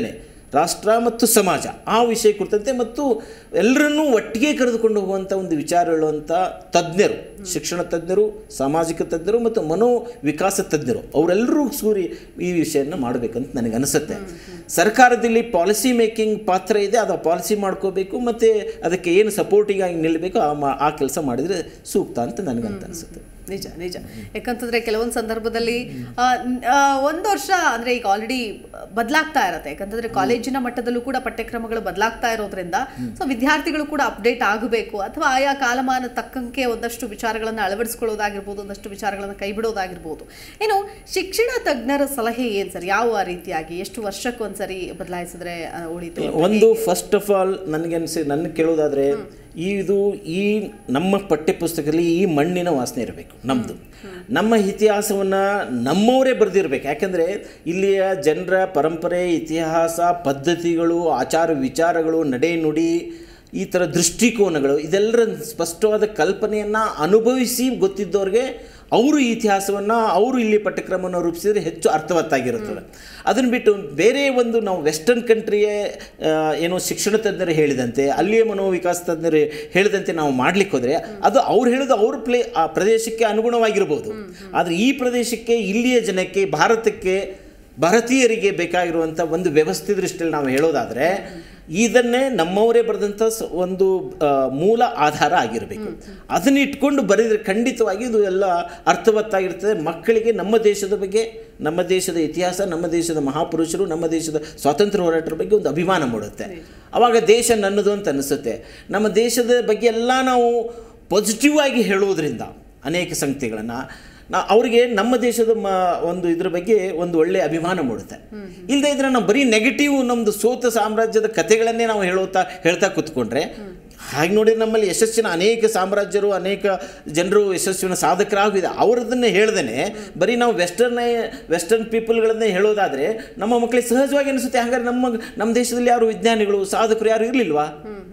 ರಾಷ್ಟ್ರ ಮತ್ತು ಸಮಾಜ ಆ ವಿಷಯ ಕುರಿತಂತೆ ಮತ್ತು ಎಲ್ಲರನ್ನೂ ಒಟ್ಟಿಗೆ ಕರೆದುಕೊಂಡು ಹೋಗುವಂಥ ಒಂದು ವಿಚಾರ ಹೇಳುವಂಥ ತಜ್ಞರು ಶಿಕ್ಷಣ ತಜ್ಞರು ಸಾಮಾಜಿಕ ತಜ್ಞರು ಮತ್ತು ಮನೋ ವಿಕಾಸ ತಜ್ಞರು ಅವರೆಲ್ಲರೂ ಸೂರಿ ಈ ವಿಷಯನ ಮಾಡಬೇಕಂತ ನನಗೆ ಅನಿಸುತ್ತೆ ಸರ್ಕಾರದಲ್ಲಿ ಪಾಲಿಸಿ ಮೇಕಿಂಗ್ ಪಾತ್ರ ಇದೆ ಅದು ಪಾಲಿಸಿ ಮಾಡ್ಕೋಬೇಕು ಮತ್ತು ಅದಕ್ಕೆ ಏನು ಸಪೋರ್ಟಿಂಗ್ ಆಗಿ ನಿಲ್ಲಬೇಕು ಆ ಮಾ ಆ ಕೆಲಸ ಮಾಡಿದರೆ ಸೂಕ್ತ ಅಂತ ನನಗಂತ ಅನಿಸುತ್ತೆ ನಿಜ ನಿಜ ಯಾಕಂತಂದ್ರೆ ಕೆಲವೊಂದು ಸಂದರ್ಭದಲ್ಲಿ ಆ, ನ್- ಆ, ಒಂದು ವರ್ಷ ಅಂದ್ರೆ ಈಗ ಆಲ್ರೆಡಿ ಬದಲಾಗ್ತಾ ಇರತ್ತೆ ಯಾಕಂತಂದ್ರೆ ಕಾಲೇಜಿನ ಮಟ್ಟದಲ್ಲೂ ಕೂಡ ಪಠ್ಯಕ್ರಮಗಳು ಬದಲಾಗ್ತಾ ಇರೋದ್ರಿಂದ ಸೊ ವಿದ್ಯಾರ್ಥಿಗಳು ಕೂಡ ಅಪ್ಡೇಟ್ ಆಗಬೇಕು ಅಥವಾ ಆಯಾ ಕಾಲಮಾನ ತಕ್ಕಂಗೆ ಒಂದಷ್ಟು ವಿಚಾರಗಳನ್ನು ಅಳವಡಿಸ್ಕೊಳ್ಳೋದಾಗಿರ್ಬೋದು ಒಂದಷ್ಟು ವಿಚಾರಗಳನ್ನು ಕೈಬಿಡೋದಾಗಿರ್ಬೋದು ಏನು ಶಿಕ್ಷಣ ತಜ್ಞರ ಸಲಹೆ ಏನ್ ಸರ್ ಯಾವ ರೀತಿಯಾಗಿ ಎಷ್ಟು ವರ್ಷಕ್ಕೊಂದ್ಸರಿ ಬದಲಾಯಿಸಿದ್ರೆ ಆ, ಒಳಿತು ಒಂದು ಫಸ್ಟ್ ಆಫ್ ಆಲ್ ನನಗೆ ಅನಿಸಿ ನನ್ನ ಕೇಳೋದಾದರೆ ಇದು ಈ ನಮ್ಮ ಪಠ್ಯಪುಸ್ತಕದಲ್ಲಿ ಈ ಮಣ್ಣಿನ ವಾಸನೆ ಇರಬೇಕು ನಮ್ಮದು ನಮ್ಮ ಇತಿಹಾಸವನ್ನು ನಮ್ಮವರೇ ಬರೆದಿರ್ಬೇಕು ಯಾಕಂದರೆ ಇಲ್ಲಿಯ ಜನರ ಪರಂಪರೆ ಇತಿಹಾಸ ಪದ್ಧತಿಗಳು ಆಚಾರ ವಿಚಾರಗಳು ನಡೆ ನುಡಿ ಈ ಥರ ದೃಷ್ಟಿಕೋನಗಳು ಇದೆಲ್ಲರ ಸ್ಪಷ್ಟವಾದ ಕಲ್ಪನೆಯನ್ನು ಅನುಭವಿಸಿ ಗೊತ್ತಿದ್ದವ್ರಿಗೆ ಅವರು ಈ ಇತಿಹಾಸವನ್ನು ಅವರು ಇಲ್ಲಿ ಪಠ್ಯಕ್ರಮವನ್ನು ರೂಪಿಸಿದರೆ ಹೆಚ್ಚು ಅರ್ಥವತ್ತಾಗಿರುತ್ತದೆ ಅದನ್ನು ಬಿಟ್ಟು ಬೇರೆ ಒಂದು ನಾವು ವೆಸ್ಟರ್ನ್ ಕಂಟ್ರಿಯ ಏನೋ ಶಿಕ್ಷಣ ತಜ್ಞರು ಹೇಳಿದಂತೆ ಅಲ್ಲಿಯ ಮನೋವಿಕಾಸ ತಜ್ಞರು ಹೇಳಿದಂತೆ ನಾವು ಮಾಡ್ಲಿಕ್ಕೆ ಹೋದರೆ ಅದು ಅವ್ರು ಹೇಳೋದು ಅವ್ರ ಪ್ಲೇ ಆ ಪ್ರದೇಶಕ್ಕೆ ಅನುಗುಣವಾಗಿರ್ಬೋದು ಆದರೆ ಈ ಪ್ರದೇಶಕ್ಕೆ ಇಲ್ಲಿಯ ಜನಕ್ಕೆ ಭಾರತಕ್ಕೆ ಭಾರತೀಯರಿಗೆ ಬೇಕಾಗಿರುವಂಥ ಒಂದು ವ್ಯವಸ್ಥೆ ದೃಷ್ಟಿಯಲ್ಲಿ ನಾವು ಹೇಳೋದಾದರೆ ಇದನ್ನೇ ನಮ್ಮವರೇ ಬರೆದಂಥ ಸ- ಒಂದು ಆ, ಮೂಲ ಆಧಾರ ಆಗಿರಬೇಕು ಅದನ್ನ ಇಟ್ಕೊಂಡು ಬರೆದರೆ ಖಂಡಿತವಾಗಿ ಇದು ಎಲ್ಲ ಅರ್ಥವತ್ತಾಗಿರ್ತದೆ ಮಕ್ಕಳಿಗೆ ನಮ್ಮ ದೇಶದ ಬಗ್ಗೆ ನಮ್ಮ ದೇಶದ ಇತಿಹಾಸ ನಮ್ಮ ದೇಶದ ಮಹಾಪುರುಷರು ನಮ್ಮ ದೇಶದ ಸ್ವಾತಂತ್ರ್ಯ ಹೋರಾಟದ ಬಗ್ಗೆ ಒಂದು ಅಭಿಮಾನ ಮೂಡುತ್ತೆ ಆವಾಗ ದೇಶ ನನ್ನದು ಅಂತ ಅನಿಸುತ್ತೆ ನಮ್ಮ ದೇಶದ ಬಗ್ಗೆ ಎಲ್ಲ ನಾವು ಪಾಸಿಟಿವ್ ಆಗಿ ಹೇಳುವುದರಿಂದ ಅನೇಕ ಸಂಗತಿಗಳನ್ನು ನಾ ಅವರಿಗೆ ನಮ್ಮ ದೇಶದ ಮ ಒಂದು ಇದ್ರ ಬಗ್ಗೆ ಒಂದು ಒಳ್ಳೆಯ ಅಭಿಮಾನ ಮೂಡುತ್ತೆ ಇಲ್ಲದೆ ಇದ್ರೆ ನಾವು ಬರೀ ನೆಗೆಟಿವ್ ನಮ್ಮದು ಸೋತ ಸಾಮ್ರಾಜ್ಯದ ಕಥೆಗಳನ್ನೇ ನಾವು ಹೇಳುತ್ತಾ ಹೇಳ್ತಾ ಕೂತ್ಕೊಂಡ್ರೆ ಹಾಗೆ ನೋಡಿದ್ರೆ ನಮ್ಮಲ್ಲಿ ಯಶಸ್ಸಿನ ಅನೇಕ ಸಾಮ್ರಾಜ್ಯರು ಅನೇಕ ಜನರು ಯಶಸ್ವಿನ ಸಾಧಕರಾಗಿದೆ ಅವರದನ್ನೇ ಹೇಳ್ದೇನೆ ಬರೀ ನಾವು ವೆಸ್ಟರ್ನ್ ವೆಸ್ಟರ್ನ್ ಪೀಪಲ್ಗಳನ್ನೇ ಹೇಳೋದಾದರೆ ನಮ್ಮ ಮಕ್ಕಳಿಗೆ ಸಹಜವಾಗಿ ಅನಿಸುತ್ತೆ ಹಾಗಾದ್ರೆ ನಮ್ಮ ನಮ್ಮ ದೇಶದಲ್ಲಿ ಯಾರು ವಿಜ್ಞಾನಿಗಳು ಸಾಧಕರು ಯಾರು ಇರಲಿಲ್ವಾ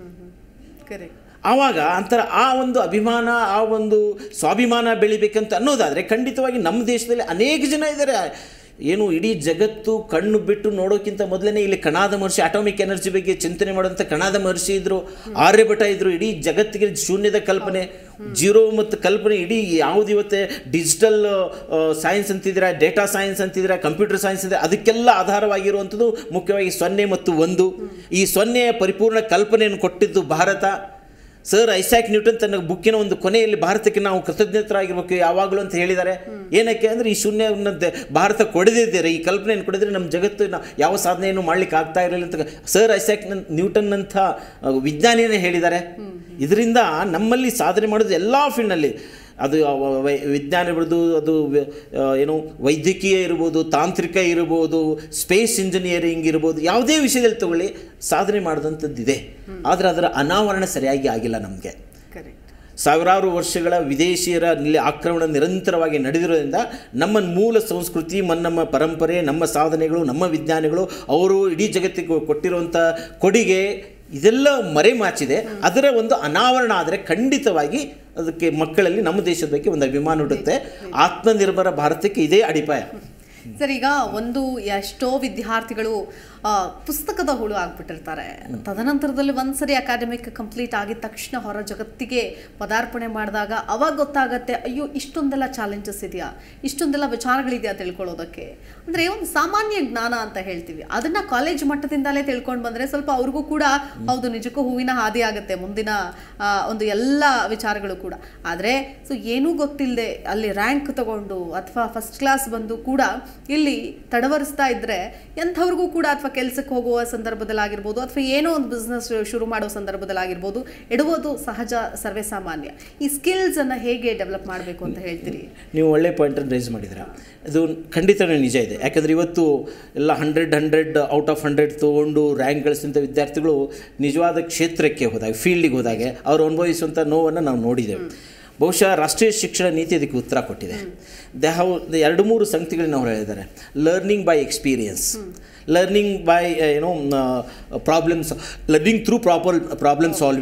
ಕರೆಕ್ಟ್ ಆವಾಗ ಅಂತರ ಆ ಒಂದು ಅಭಿಮಾನ ಆ ಒಂದು ಸ್ವಾಭಿಮಾನ ಬೆಳಿಬೇಕಂತ ಅನ್ನೋದಾದರೆ ಖಂಡಿತವಾಗಿ ನಮ್ಮ ದೇಶದಲ್ಲಿ ಅನೇಕ ಜನ ಇದ್ದಾರೆ ಏನು ಇಡೀ ಜಗತ್ತು ಕಣ್ಣು ಬಿಟ್ಟು ನೋಡೋಕ್ಕಿಂತ ಮೊದಲನೇ ಇಲ್ಲಿ ಕಣಾದ ಮಹರ್ಷಿ ಅಟಾಮಿಕ್ ಎನರ್ಜಿ ಬಗ್ಗೆ ಚಿಂತನೆ ಮಾಡುವಂಥ ಕಣಾದ ಮಹರ್ಷಿ ಇದ್ರು ಆರ್ಯಭಟ ಇದ್ರು ಇಡೀ ಜಗತ್ತಿಗೆ ಶೂನ್ಯದ ಕಲ್ಪನೆ ಜೀರೋ ಮತ್ತು ಕಲ್ಪನೆ ಇಡೀ ಯಾವ್ದು ಇವತ್ತೆ ಡಿಜಿಟಲ್ ಸೈನ್ಸ್ ಅಂತಿದ್ರೆ ಡೇಟಾ ಸೈನ್ಸ್ ಅಂತಿದ್ರೆ ಕಂಪ್ಯೂಟರ್ ಸೈನ್ಸ್ ಅಂದರೆ ಅದಕ್ಕೆಲ್ಲ ಆಧಾರವಾಗಿರುವಂಥದ್ದು ಮುಖ್ಯವಾಗಿ ಸೊನ್ನೆ ಮತ್ತು ಒಂದು ಈ ಸೊನ್ನೆಯ ಪರಿಪೂರ್ಣ ಕಲ್ಪನೆಯನ್ನು ಕೊಟ್ಟಿದ್ದು ಭಾರತ ಸರ್ ಐಸಾಕ್ ನ್ಯೂಟನ್ ತನ್ನ ಬುಕ್ಕಿನ ಒಂದು ಕೊನೆಯಲ್ಲಿ ಭಾರತಕ್ಕೆ ನಾವು ಕೃತಜ್ಞತರಾಗಿರ್ಬೇಕು ಯಾವಾಗಲೂ ಅಂತ ಹೇಳಿದ್ದಾರೆ ಏನಕ್ಕೆ ಅಂದರೆ ಈ ಶೂನ್ಯವನ್ನು ದ- ಭಾರತ ಕೊಡದಿದ್ದರೆ ಈ ಕಲ್ಪನೆಯನ್ನು ಕೊಡಿದ್ರೆ ನಮ್ಮ ಜಗತ್ತು ನಾವು ಯಾವ ಸಾಧನೆಯನ್ನು ಮಾಡ್ಲಿಕ್ಕೆ ಆಗ್ತಾ ಇರಲಿಲ್ಲ ಅಂತ ಸರ್ ಐಸಾಕ್ ನ್ಯೂಟನ್ ಅಂತ ಆ, ವಿಜ್ಞಾನಿನೇ ಹೇಳಿದ್ದಾರೆ ಇದರಿಂದ ನಮ್ಮಲ್ಲಿ ಸಾಧನೆ ಮಾಡೋದು ಎಲ್ಲ ಫೀಲ್ಡ್ನಲ್ಲಿ ಅದು ಅವ- ವೈ- ವಿಜ್ಞಾನ ಇರ್ಬೋದು ಅದು ವ- ಆ, ಏನು ವೈದ್ಯಕೀಯ ಇರ್ಬೋದು ತಾಂತ್ರಿಕ ಇರ್ಬೋದು ಸ್ಪೇಸ್ ಇಂಜಿನಿಯರಿಂಗ್ ಇರ್ಬೋದು ಯಾವುದೇ ವಿಷಯದಲ್ಲಿ ತಗೊಳ್ಳಿ ಸಾಧನೆ ಮಾಡಿದಂಥದ್ದಿದೆ ಆದರೆ ಅದರ ಅನಾವರಣ ಸರಿಯಾಗಿ ಆಗಿಲ್ಲ ನಮಗೆ ಕರೆಕ್ಟ್ ಸಾವಿರಾರು ವರ್ಷಗಳ ವಿದೇಶಿಯರ ಇಲ್ಲಿ ಆಕ್ರಮಣ ನಿರಂತರವಾಗಿ ನಡೆದಿರೋದ್ರಿಂದ ನಮ್ಮ ಮೂಲ ಸಂಸ್ಕೃತಿ ಮ- ನಮ್ಮ ಪರಂಪರೆ ನಮ್ಮ ಸಾಧನೆಗಳು ನಮ್ಮ ವಿಜ್ಞಾನಿಗಳು ಅವರು ಇಡೀ ಜಗತ್ತಿಗೆ ಕೊಟ್ಟಿರುವಂಥ ಕೊಡುಗೆ ಇದೆಲ್ಲ ಮರೆಮಾಚಿದೆ ಅದರ ಒಂದು ಅನಾವರಣ ಆದರೆ ಖಂಡಿತವಾಗಿ ಅದಕ್ಕೆ ಮಕ್ಕಳಲ್ಲಿ ನಮ್ಮ ದೇಶದ ಬಗ್ಗೆ ಒಂದು ಅಭಿಮಾನ ಹುಡುತ್ತೆ ಆತ್ಮನಿರ್ಭರ ಭಾರತಕ್ಕೆ ಇದೇ ಅಡಿಪಾಯ ಸರ್ ಈಗ ಒಂದು ಎಷ್ಟೋ ವಿದ್ಯಾರ್ಥಿಗಳು ಆ, ಪುಸ್ತಕದ ಹುಳು ಆಗ್ಬಿಟ್ಟಿರ್ತಾರೆ ತದನಂತರದಲ್ಲಿ ಒಂದ್ಸರಿ ಅಕಾಡೆಮಿಕ್ ಕಂಪ್ಲೀಟ್ ಆಗಿದ ತಕ್ಷಣ ಹೊರ ಜಗತ್ತಿಗೆ ಪದಾರ್ಪಣೆ ಮಾಡಿದಾಗ ಅವಾಗ ಗೊತ್ತಾಗತ್ತೆ ಅಯ್ಯೋ ಇಷ್ಟೊಂದೆಲ್ಲ ಚಾಲೆಂಜಸ್ ಇದೆಯಾ ಇಷ್ಟೊಂದೆಲ್ಲ ವಿಚಾರಗಳಿದೆಯಾ ತಿಳ್ಕೊಳ್ಳೋದಕ್ಕೆ ಅಂದ್ರೆ ಒಂದು ಸಾಮಾನ್ಯ ಜ್ಞಾನ ಅಂತ ಹೇಳ್ತೀವಿ ಅದನ್ನ ಕಾಲೇಜ್ ಮಟ್ಟದಿಂದಲೇ ತಿಳ್ಕೊಂಡು ಬಂದ್ರೆ ಸ್ವಲ್ಪ ಅವ್ರಿಗೂ ಕೂಡ ಹೌದು ನಿಜಕ್ಕೂ ಹೂವಿನ ಹಾದಿ ಆಗುತ್ತೆ ಮುಂದಿನ ಆ, ಒಂದು ಎಲ್ಲ ವಿಚಾರಗಳು ಕೂಡ ಆದರೆ ಸೊ ಏನೂ ಗೊತ್ತಿಲ್ಲದೆ ಅಲ್ಲಿ ರ್ಯಾಂಕ್ ತಗೊಂಡು ಅಥವಾ ಫಸ್ಟ್ ಕ್ಲಾಸ್ ಬಂದು ಕೂಡ ಇಲ್ಲಿ ತಡವರಿಸ್ತಾ ಇದ್ರೆ ಎಂಥವ್ರಿಗೂ ಕೂಡ ಅಥವಾ ಕೆಲಸಕ್ಕೆ ಹೋಗುವ ಸಂದರ್ಭದಲ್ಲಾಗಿರ್ಬೋದು ಅಥವಾ ಏನೋ ಒಂದು ಬಿಸ್ನೆಸ್ ಶುರು ಮಾಡೋ ಸಂದರ್ಭದಲ್ಲಾಗಿರ್ಬೋದು ಎಡುವುದು ಸಹಜ ಸರ್ವೇ ಸಾಮಾನ್ಯ ಈ ಸ್ಕಿಲ್ಸ್ ಅನ್ನ ಹೇಗೆ ಡೆವಲಪ್ ಮಾಡಬೇಕು ಅಂತ ಹೇಳ್ತೀರಿ ನೀವು ಒಳ್ಳೆ ಪಾಯಿಂಟನ್ನು ರೈಸ್ ಮಾಡಿದ್ದೀರಾ ಅದು ಖಂಡಿತನೇ ನಿಜ ಇದೆ ಯಾಕಂದರೆ ಇವತ್ತು ಎಲ್ಲ hundred hundred out of hundred ತೊಗೊಂಡು ರ್ಯಾಂಕ್ ಗಳಿಸಿದಂಥ ವಿದ್ಯಾರ್ಥಿಗಳು ನಿಜವಾದ ಕ್ಷೇತ್ರಕ್ಕೆ ಹೋದಾಗ ಫೀಲ್ಡಿಗೆ ಹೋದಾಗ ಅವರು ಅನುಭವಿಸುವಂಥ ನೋವನ್ನು ನಾವು ನೋಡಿದ್ದೇವೆ ಬಹುಶಃ ರಾಷ್ಟ್ರೀಯ ಶಿಕ್ಷಣ ನೀತಿ ಅದಕ್ಕೆ ಉತ್ತರ ಕೊಟ್ಟಿದೆ ದೇ ಹ್ಯಾವ್ ಎರಡು ಮೂರು ಸಂಗತಿಗಳನ್ನ ಅವ್ರು ಹೇಳಿದ್ದಾರೆ learning by experience learning by ಏನೋ problems learning through proper problem solving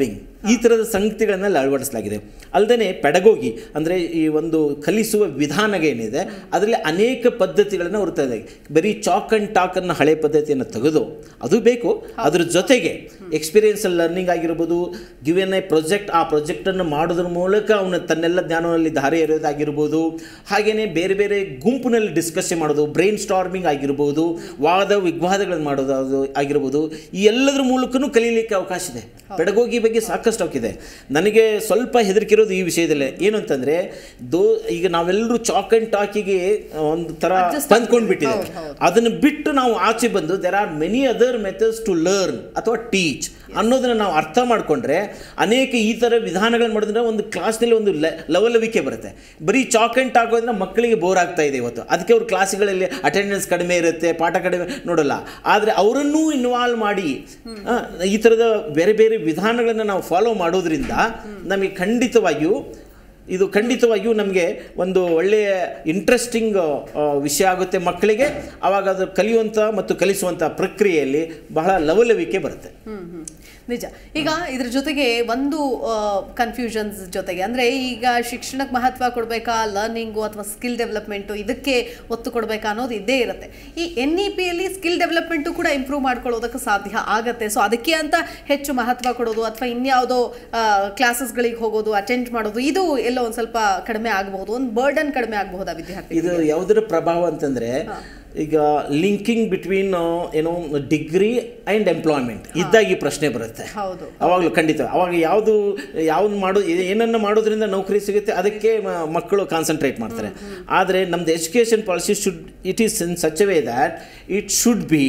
ಈ ಥರದ ಸಂಗತಿಗಳನ್ನೆಲ್ಲ ಅಳವಡಿಸಲಾಗಿದೆ ಅಲ್ಲದೆ ಪೆಡಗೋಗಿ ಅಂದರೆ ಈ ಒಂದು ಕಲಿಸುವ ವಿಧಾನ ಏನಿದೆ ಅದರಲ್ಲಿ ಅನೇಕ ಪದ್ಧತಿಗಳನ್ನು ಹೊರತಾ ಬರೀ ಚಾಕ್ ಆ್ಯಂಡ್ ಟಾಕನ್ನು ಹಳೆ ಪದ್ಧತಿಯನ್ನು ತೆಗೆದು ಅದು ಬೇಕು ಅದ್ರ ಜೊತೆಗೆ ಎಕ್ಸ್ಪೀರಿಯನ್ಸಲ್ ಲರ್ನಿಂಗ್ ಆಗಿರ್ಬೋದು ಗಿವೆನ್ ಎ ಪ್ರೊಜೆಕ್ಟ್ ಆ ಪ್ರಾಜೆಕ್ಟನ್ನು ಮಾಡೋದ್ರ ಮೂಲಕ ಅವನು ತನ್ನೆಲ್ಲ ಜ್ಞಾನದಲ್ಲಿ ದಾರಿ ಎರೆಯೋದಾಗಿರ್ಬೋದು ಹಾಗೆಯೇ ಬೇರೆ ಬೇರೆ ಗುಂಪಿನಲ್ಲಿ ಡಿಸ್ಕಷನ್ ಮಾಡೋದು ಬ್ರೈನ್ ಸ್ಟಾರ್ಮಿಂಗ್ ಆಗಿರ್ಬೋದು ವಾದ ವಿವಾದಗಳನ್ನು ಮಾಡೋದು ಅದು ಆಗಿರ್ಬೋದು ಈ ಎಲ್ಲದರ ಮೂಲಕನೂ ಕಲೀಲಿಕ್ಕೆ ಅವಕಾಶ ಇದೆ ಪೆಡಗೋಗಿ ಬಗ್ಗೆ ಸಾಕಷ್ಟು ಅವಕಿದೆ ನನಗೆ ಸ್ವಲ್ಪ ಹೆದರಿಕಿರೋದು ಈ ವಿಷಯದಲ್ಲೇ ಏನು ಅಂತಂದರೆ ದೋ ಈಗ ನಾವೆಲ್ಲರೂ ಚಾಕ್ ಆ್ಯಂಡ್ ಟಾಕಿಗೆ ಒಂದು ಥರ Adjust ತಂದ್ಕೊಂಡು ಬಿಟ್ಟಿದೆ ಹೌದು, ಹೌದು. ಅದನ್ನು ಬಿಟ್ಟು ನಾವು ಆಚೆ ಬಂದು there are many other methods to learn ಅಥವಾ ಟೀಚ್ ಅನ್ನೋದನ್ನ ನಾವು ಅರ್ಥ ಮಾಡಿಕೊಂಡ್ರೆ ಅನೇಕ ಈ ಥರ ವಿಧಾನಗಳನ್ನು ಮಾಡಿದ್ರೆ ಒಂದು ಕ್ಲಾಸ್ನಲ್ಲಿ ಒಂದು ಲೆ- ಲವಲವಿಕೆ ಬರುತ್ತೆ ಬರೀ ಚಾಕ್ ಆ್ಯಂಡ್ ಟಾಕ್ ಹೋದ್ರೆ ಮಕ್ಕಳಿಗೆ ಬೋರ್ ಆಗ್ತಾ ಇದೆ ಇವತ್ತು ಅದಕ್ಕೆ ಅವ್ರ ಕ್ಲಾಸ್ಗಳಲ್ಲಿ ಅಟೆಂಡೆನ್ಸ್ ಕಡಿಮೆ ಇರುತ್ತೆ ಪಾಠ ಕಡಿಮೆ ನೋಡಲ್ಲ ಆದರೆ ಅವರನ್ನೂ ಇನ್ವಾಲ್ವ್ ಮಾಡಿ ಆ, ಈ ಥರದ ಬೇರೆ ಬೇರೆ ವಿಧಾನಗಳನ್ನು ನಾವು ಫಾಲೋ ಮಾಡೋದ್ರಿಂದ ನಮಗೆ ಖಂಡಿತವಾಗಿಯೂ ಇದು ಖಂಡಿತವಾಗಿಯೂ ನಮಗೆ ಒಂದು ಒಳ್ಳೆಯ ಇಂಟ್ರೆಸ್ಟಿಂಗ್ ವಿಷಯ ಆಗುತ್ತೆ ಮಕ್ಕಳಿಗೆ ಆವಾಗ ಅದು ಕಲಿಯುವಂಥ ಮತ್ತು ಕಲಿಸುವಂಥ ಪ್ರಕ್ರಿಯೆಯಲ್ಲಿ ಬಹಳ ಲವಲವಿಕೆ ಬರುತ್ತೆ ಹ್ಮ್ ಹ್ಮ್ ನಿಜ ಈಗ ಇದ್ರ ಜೊತೆಗೆ ಒಂದು ಕನ್ಫ್ಯೂಷನ್ಸ್ ಜೊತೆಗೆ ಅಂದ್ರೆ ಈಗ ಶಿಕ್ಷಣಕ್ಕೆ ಮಹತ್ವ ಕೊಡಬೇಕಾ ಲರ್ನಿಂಗು ಅಥವಾ ಸ್ಕಿಲ್ ಡೆವಲಪ್ಮೆಂಟು ಇದಕ್ಕೆ ಒತ್ತು ಕೊಡಬೇಕಾ ಅನ್ನೋದು ಇದ್ದೇ ಇರುತ್ತೆ ಈ ಎನ್ ಇ ಪಿಯಲ್ಲಿ ಸ್ಕಿಲ್ ಡೆವಲಪ್ಮೆಂಟು ಕೂಡ ಇಂಪ್ರೂವ್ ಮಾಡ್ಕೊಳ್ಳೋದಕ್ಕೆ ಸಾಧ್ಯ ಆಗತ್ತೆ ಸೊ ಅದಕ್ಕೆ ಅಂತ ಹೆಚ್ಚು ಮಹತ್ವ ಕೊಡೋದು ಅಥವಾ ಇನ್ಯಾವುದೋ ಕ್ಲಾಸಸ್ಗಳಿಗೆ ಹೋಗೋದು ಅಟೆಂಡ್ ಮಾಡೋದು ಇದು ಎಲ್ಲೋ ಒಂದು ಸ್ವಲ್ಪ ಕಡಿಮೆ ಆಗಬಹುದು ಒಂದು ಬರ್ಡನ್ ಕಡಿಮೆ ಆಗಬಹುದಾ ವಿದ್ಯಾರ್ಥಿ ಇದು ಯಾವುದರ ಪ್ರಭಾವ ಅಂತಂದರೆ ಈಗ ಲಿಂಕಿಂಗ್ ಬಿಟ್ವೀನ್ ಏನೋ ಡಿಗ್ರಿ ಆ್ಯಂಡ್ ಎಂಪ್ಲಾಯ್ಮೆಂಟ್ ಇದ್ದಾಗ ಈ ಪ್ರಶ್ನೆ ಬರುತ್ತೆ ಹೌದು ಅವಾಗಲೂ ಖಂಡಿತ ಅವಾಗ ಯಾವುದು ಯಾವ್ದು ಮಾಡೋ ಏನನ್ನು ಮಾಡೋದ್ರಿಂದ ನೌಕರಿ ಸಿಗುತ್ತೆ ಅದಕ್ಕೆ ಮ- ಮಕ್ಕಳು ಕಾನ್ಸಂಟ್ರೇಟ್ ಮಾಡ್ತಾರೆ ಆದರೆ ನಮ್ದು education policy should it is in such way that it should be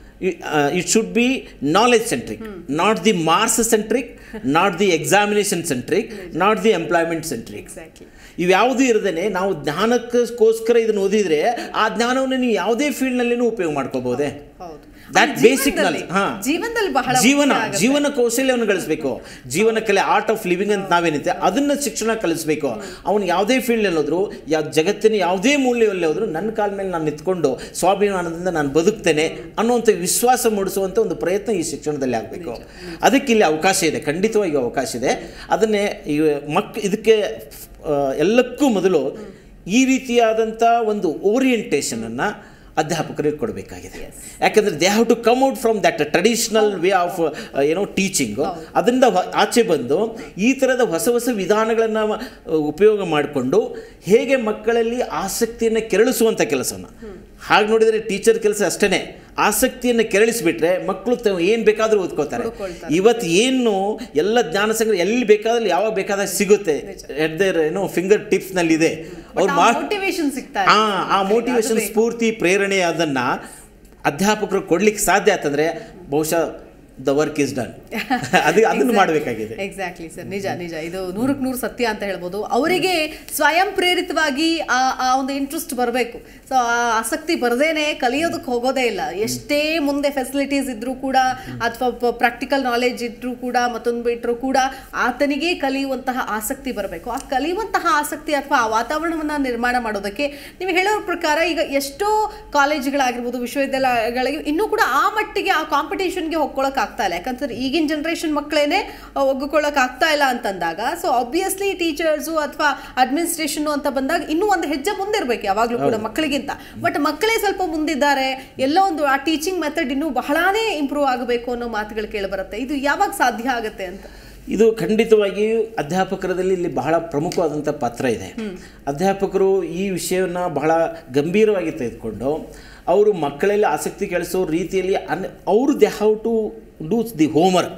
it should be knowledge centric not the marks centric not the examination centric not the employment centric exactly ಇವ್ಯಾವುದೂ ಇರದೇನೆ ನಾವು ಜ್ಞಾನಕ್ಕೋಸ್ಕರ ಇದನ್ನು ಓದಿದ್ರೆ ಆ ಜ್ಞಾನವನ್ನು ನೀವು ಯಾವುದೇ ಫೀಲ್ಡ್ನಲ್ಲಿನೂ ಉಪಯೋಗ ಮಾಡ್ಕೋಬಹುದೇ ಹೌದು That ಅದು basic ಜೀವನದಲ್ಲಿ- knowledge. ಹಾ. ಜೀವನದಲ್ಲಿ ಬಹಳ ಜೀವನ ಮುಖ್ಯ ಆಗುತ್ತೆ. ಜೀವನ ಕೌಶಲ್ಯವನ್ನು ಗಳಿಸಬೇಕು ಜೀವನ ಕಲೆ ಆರ್ಟ್ ಆಫ್ ಲಿವಿಂಗ್ ಅಂತ ನಾವೇನಿದೆ ಅದನ್ನ ಶಿಕ್ಷಣ ಕಲಿಸ್ಬೇಕು ಅವನು ಯಾವುದೇ ಫೀಲ್ಡ್ ಹೋದ್ರು ಯಾವ ಜಗತ್ತಿನ ಯಾವುದೇ ಮೂಲ್ಯದಲ್ಲಿ ಹೋದ್ರು ನನ್ನ ಕಾಲ ಮೇಲೆ ನಾನು ನಿಂತ್ಕೊಂಡು ಸ್ವಾಭಿಮಾನದಿಂದ ನಾನು ಬದುಕ್ತೇನೆ ಅನ್ನುವಂಥ ವಿಶ್ವಾಸ ಮೂಡಿಸುವಂಥ ಒಂದು ಪ್ರಯತ್ನ ಈ ಶಿಕ್ಷಣದಲ್ಲಿ ಆಗಬೇಕು ಅದಕ್ಕೆ ಇಲ್ಲಿ ಅವಕಾಶ ಇದೆ ಖಂಡಿತವಾಗಿ ಅವಕಾಶ ಇದೆ ಅದನ್ನೇ ಈ ಮಕ್ ಇದಕ್ಕೆ ಆ, ಎಲ್ಲಕ್ಕೂ ಮೊದಲು ಈ ರೀತಿಯಾದಂಥ ಒಂದು ಓರಿಯೆಂಟೇಷನನ್ನು ಅಧ್ಯಾಪಕರಿಗೆ ಕೊಡಬೇಕಾಗಿದೆ ಯಾಕಂದರೆ they have to come out from that traditional way of ಏನೋ ಟೀಚಿಂಗು ಅದರಿಂದ ಹೊ- ಆಚೆ ಬಂದು ಈ ಥರದ ಹೊಸ ಹೊಸ ವಿಧಾನಗಳನ್ನು ಉಪಯೋಗ ಮಾಡಿಕೊಂಡು ಹೇಗೆ ಮಕ್ಕಳಲ್ಲಿ ಆಸಕ್ತಿಯನ್ನು ಕೆರಳಿಸುವಂಥ ಕೆಲಸವನ್ನು ಹಾಗೆ ನೋಡಿದರೆ ಟೀಚರ್ ಕೆಲಸ ಅಷ್ಟೇ ಆಸಕ್ತಿಯನ್ನು ಕೆರಳಿಸಿಬಿಟ್ರೆ ಮಕ್ಕಳು ತ ಏನು ಬೇಕಾದರೂ ಓದ್ಕೋತಾರೆ ಹುಡುಕೊಳ್ತಾರೆ. ಇವತ್ತು ಏನು ಎಲ್ಲ ಜ್ಞಾನ ಸಂಗ್ರಹ ಎಲ್ಲಿ ಬೇಕಾದಲ್ಲಿ ಯಾವಾಗ ಬೇಕಾದಾಗ ಸಿಗುತ್ತೆ ಎಟ್ ದೇರ್ ಏನೋ ಫಿಂಗರ್ ಟಿಪ್ಸ್ನಲ್ಲಿದೆ ಅವ್ರು ಮಾ ಮೋಟಿವೇಶನ್ ಸಿಗ್ತಾ ಆ ಆ ಮೋಟಿವೇಶನ್ ಸ್ಫೂರ್ತಿ ಪ್ರೇರಣೆ ಅದನ್ನ ಅಧ್ಯಾಪಕರು ಕೊಡ್ಲಿಕ್ಕೆ ಸಾಧ್ಯ ಆತಂದ್ರೆ ಬಹುಶಃ ದ ವರ್ಕ್ ಇಸ್ ಡನ್ ಅದು ಅದನ್ನು ಮಾಡಬೇಕಾಗಿದೆ ಎಕ್ಸಾಕ್ಟ್ಲಿ ಸರ್ ನಿಜ ನಿಜ ಇದು ನೂರಕ್ಕೆ ನೂರು ಸತ್ಯ ಅಂತ ಹೇಳ್ಬೋದು ಅವರಿಗೆ ಸ್ವಯಂ ಪ್ರೇರಿತವಾಗಿ ಆ ಆ ಒಂದು ಇಂಟ್ರೆಸ್ಟ್ ಬರಬೇಕು ಸೊ ಆ ಆಸಕ್ತಿ ಬರದೇನೆ ಕಲಿಯೋದಕ್ಕೆ ಹೋಗೋದೇ ಇಲ್ಲ ಎಷ್ಟೇ ಮುಂದೆ ಫೆಸಿಲಿಟೀಸ್ ಇದ್ರೂ ಕೂಡ ಅಥವಾ ಪ್ರಾಕ್ಟಿಕಲ್ ನಾಲೆಜ್ ಇದ್ರೂ ಕೂಡ ಮತ್ತೊಂದು ಬಿಟ್ಟರು ಕೂಡ ಆತನಿಗೆ ಕಲಿಯುವಂತಹ ಆಸಕ್ತಿ ಬರಬೇಕು ಆ ಕಲಿಯುವಂತಹ ಆಸಕ್ತಿ ಅಥವಾ ಆ ವಾತಾವರಣವನ್ನು ನಿರ್ಮಾಣ ಮಾಡೋದಕ್ಕೆ ನೀವು ಹೇಳೋ ಪ್ರಕಾರ ಈಗ ಎಷ್ಟೋ ಕಾಲೇಜುಗಳಾಗಿರ್ಬೋದು ವಿಶ್ವವಿದ್ಯಾಲಯಗಳಿಗೆ ಇನ್ನೂ ಕೂಡ ಆ ಮಟ್ಟಿಗೆ ಆ ಕಾಂಪಿಟೇಷನ್ಗೆ ಹೋಗ್ಕೊಳಕ್ ಆಗ್ತಾ ಇಲ್ಲ ಯಾಕಂತಂದ್ರೆ ಈಗಿನ ಜನ್ರೇಷನ್ ಮಕ್ಕಳೇನೆ ಒಗ್ಗಿಕೊಳ್ಳಕ್ ಆಗ್ತಾ ಇಲ್ಲ ಅಂತಂದಾಗ ಸೊ ಆಬ್ವಿಯಸ್ಲಿ ಟೀಚರ್ಸು ಅಥವಾ ಅಡ್ಮಿನಿಸ್ಟ್ರೇಷನ್ ಅಂತ ಬಂದಾಗ ಇನ್ನೂ ಒಂದು ಹೆಜ್ಜೆ ಮುಂದಿರ್ಬೇಕು ಯಾವಾಗಲೂ ಕೂಡ ಮಕ್ಕಳಿಗಿಂತ ಬಟ್ ಮಕ್ಕಳೇ ಸ್ವಲ್ಪ ಮುಂದಿದ್ದಾರೆ ಎಲ್ಲೋ ಒಂದು ಆ ಟೀಚಿಂಗ್ ಮೆಥಡ್ ಇನ್ನೂ ಬಹಳಾನೇ ಇಂಪ್ರೂವ್ ಆಗಬೇಕು ಅನ್ನೋ ಮಾತುಗಳು ಕೇಳಿಬರುತ್ತೆ ಇದು ಯಾವಾಗ ಸಾಧ್ಯ ಆಗುತ್ತೆ ಅಂತ ಇದು ಖಂಡಿತವಾಗಿಯೂ ಅಧ್ಯಾಪಕರದಲ್ಲಿ ಇಲ್ಲಿ ಬಹಳ ಪ್ರಮುಖವಾದಂಥ ಪಾತ್ರ ಇದೆ ಅಧ್ಯಾಪಕರು ಈ ವಿಷಯವನ್ನು ಬಹಳ ಗಂಭೀರವಾಗಿ ತೆಗೆದುಕೊಂಡು ಅವರು ಮಕ್ಕಳಲ್ಲಿ ಆಸಕ್ತಿ ಕೆಳಿಸೋ ರೀತಿಯಲ್ಲಿ ಅನ್ ಅವರು they have to do the homework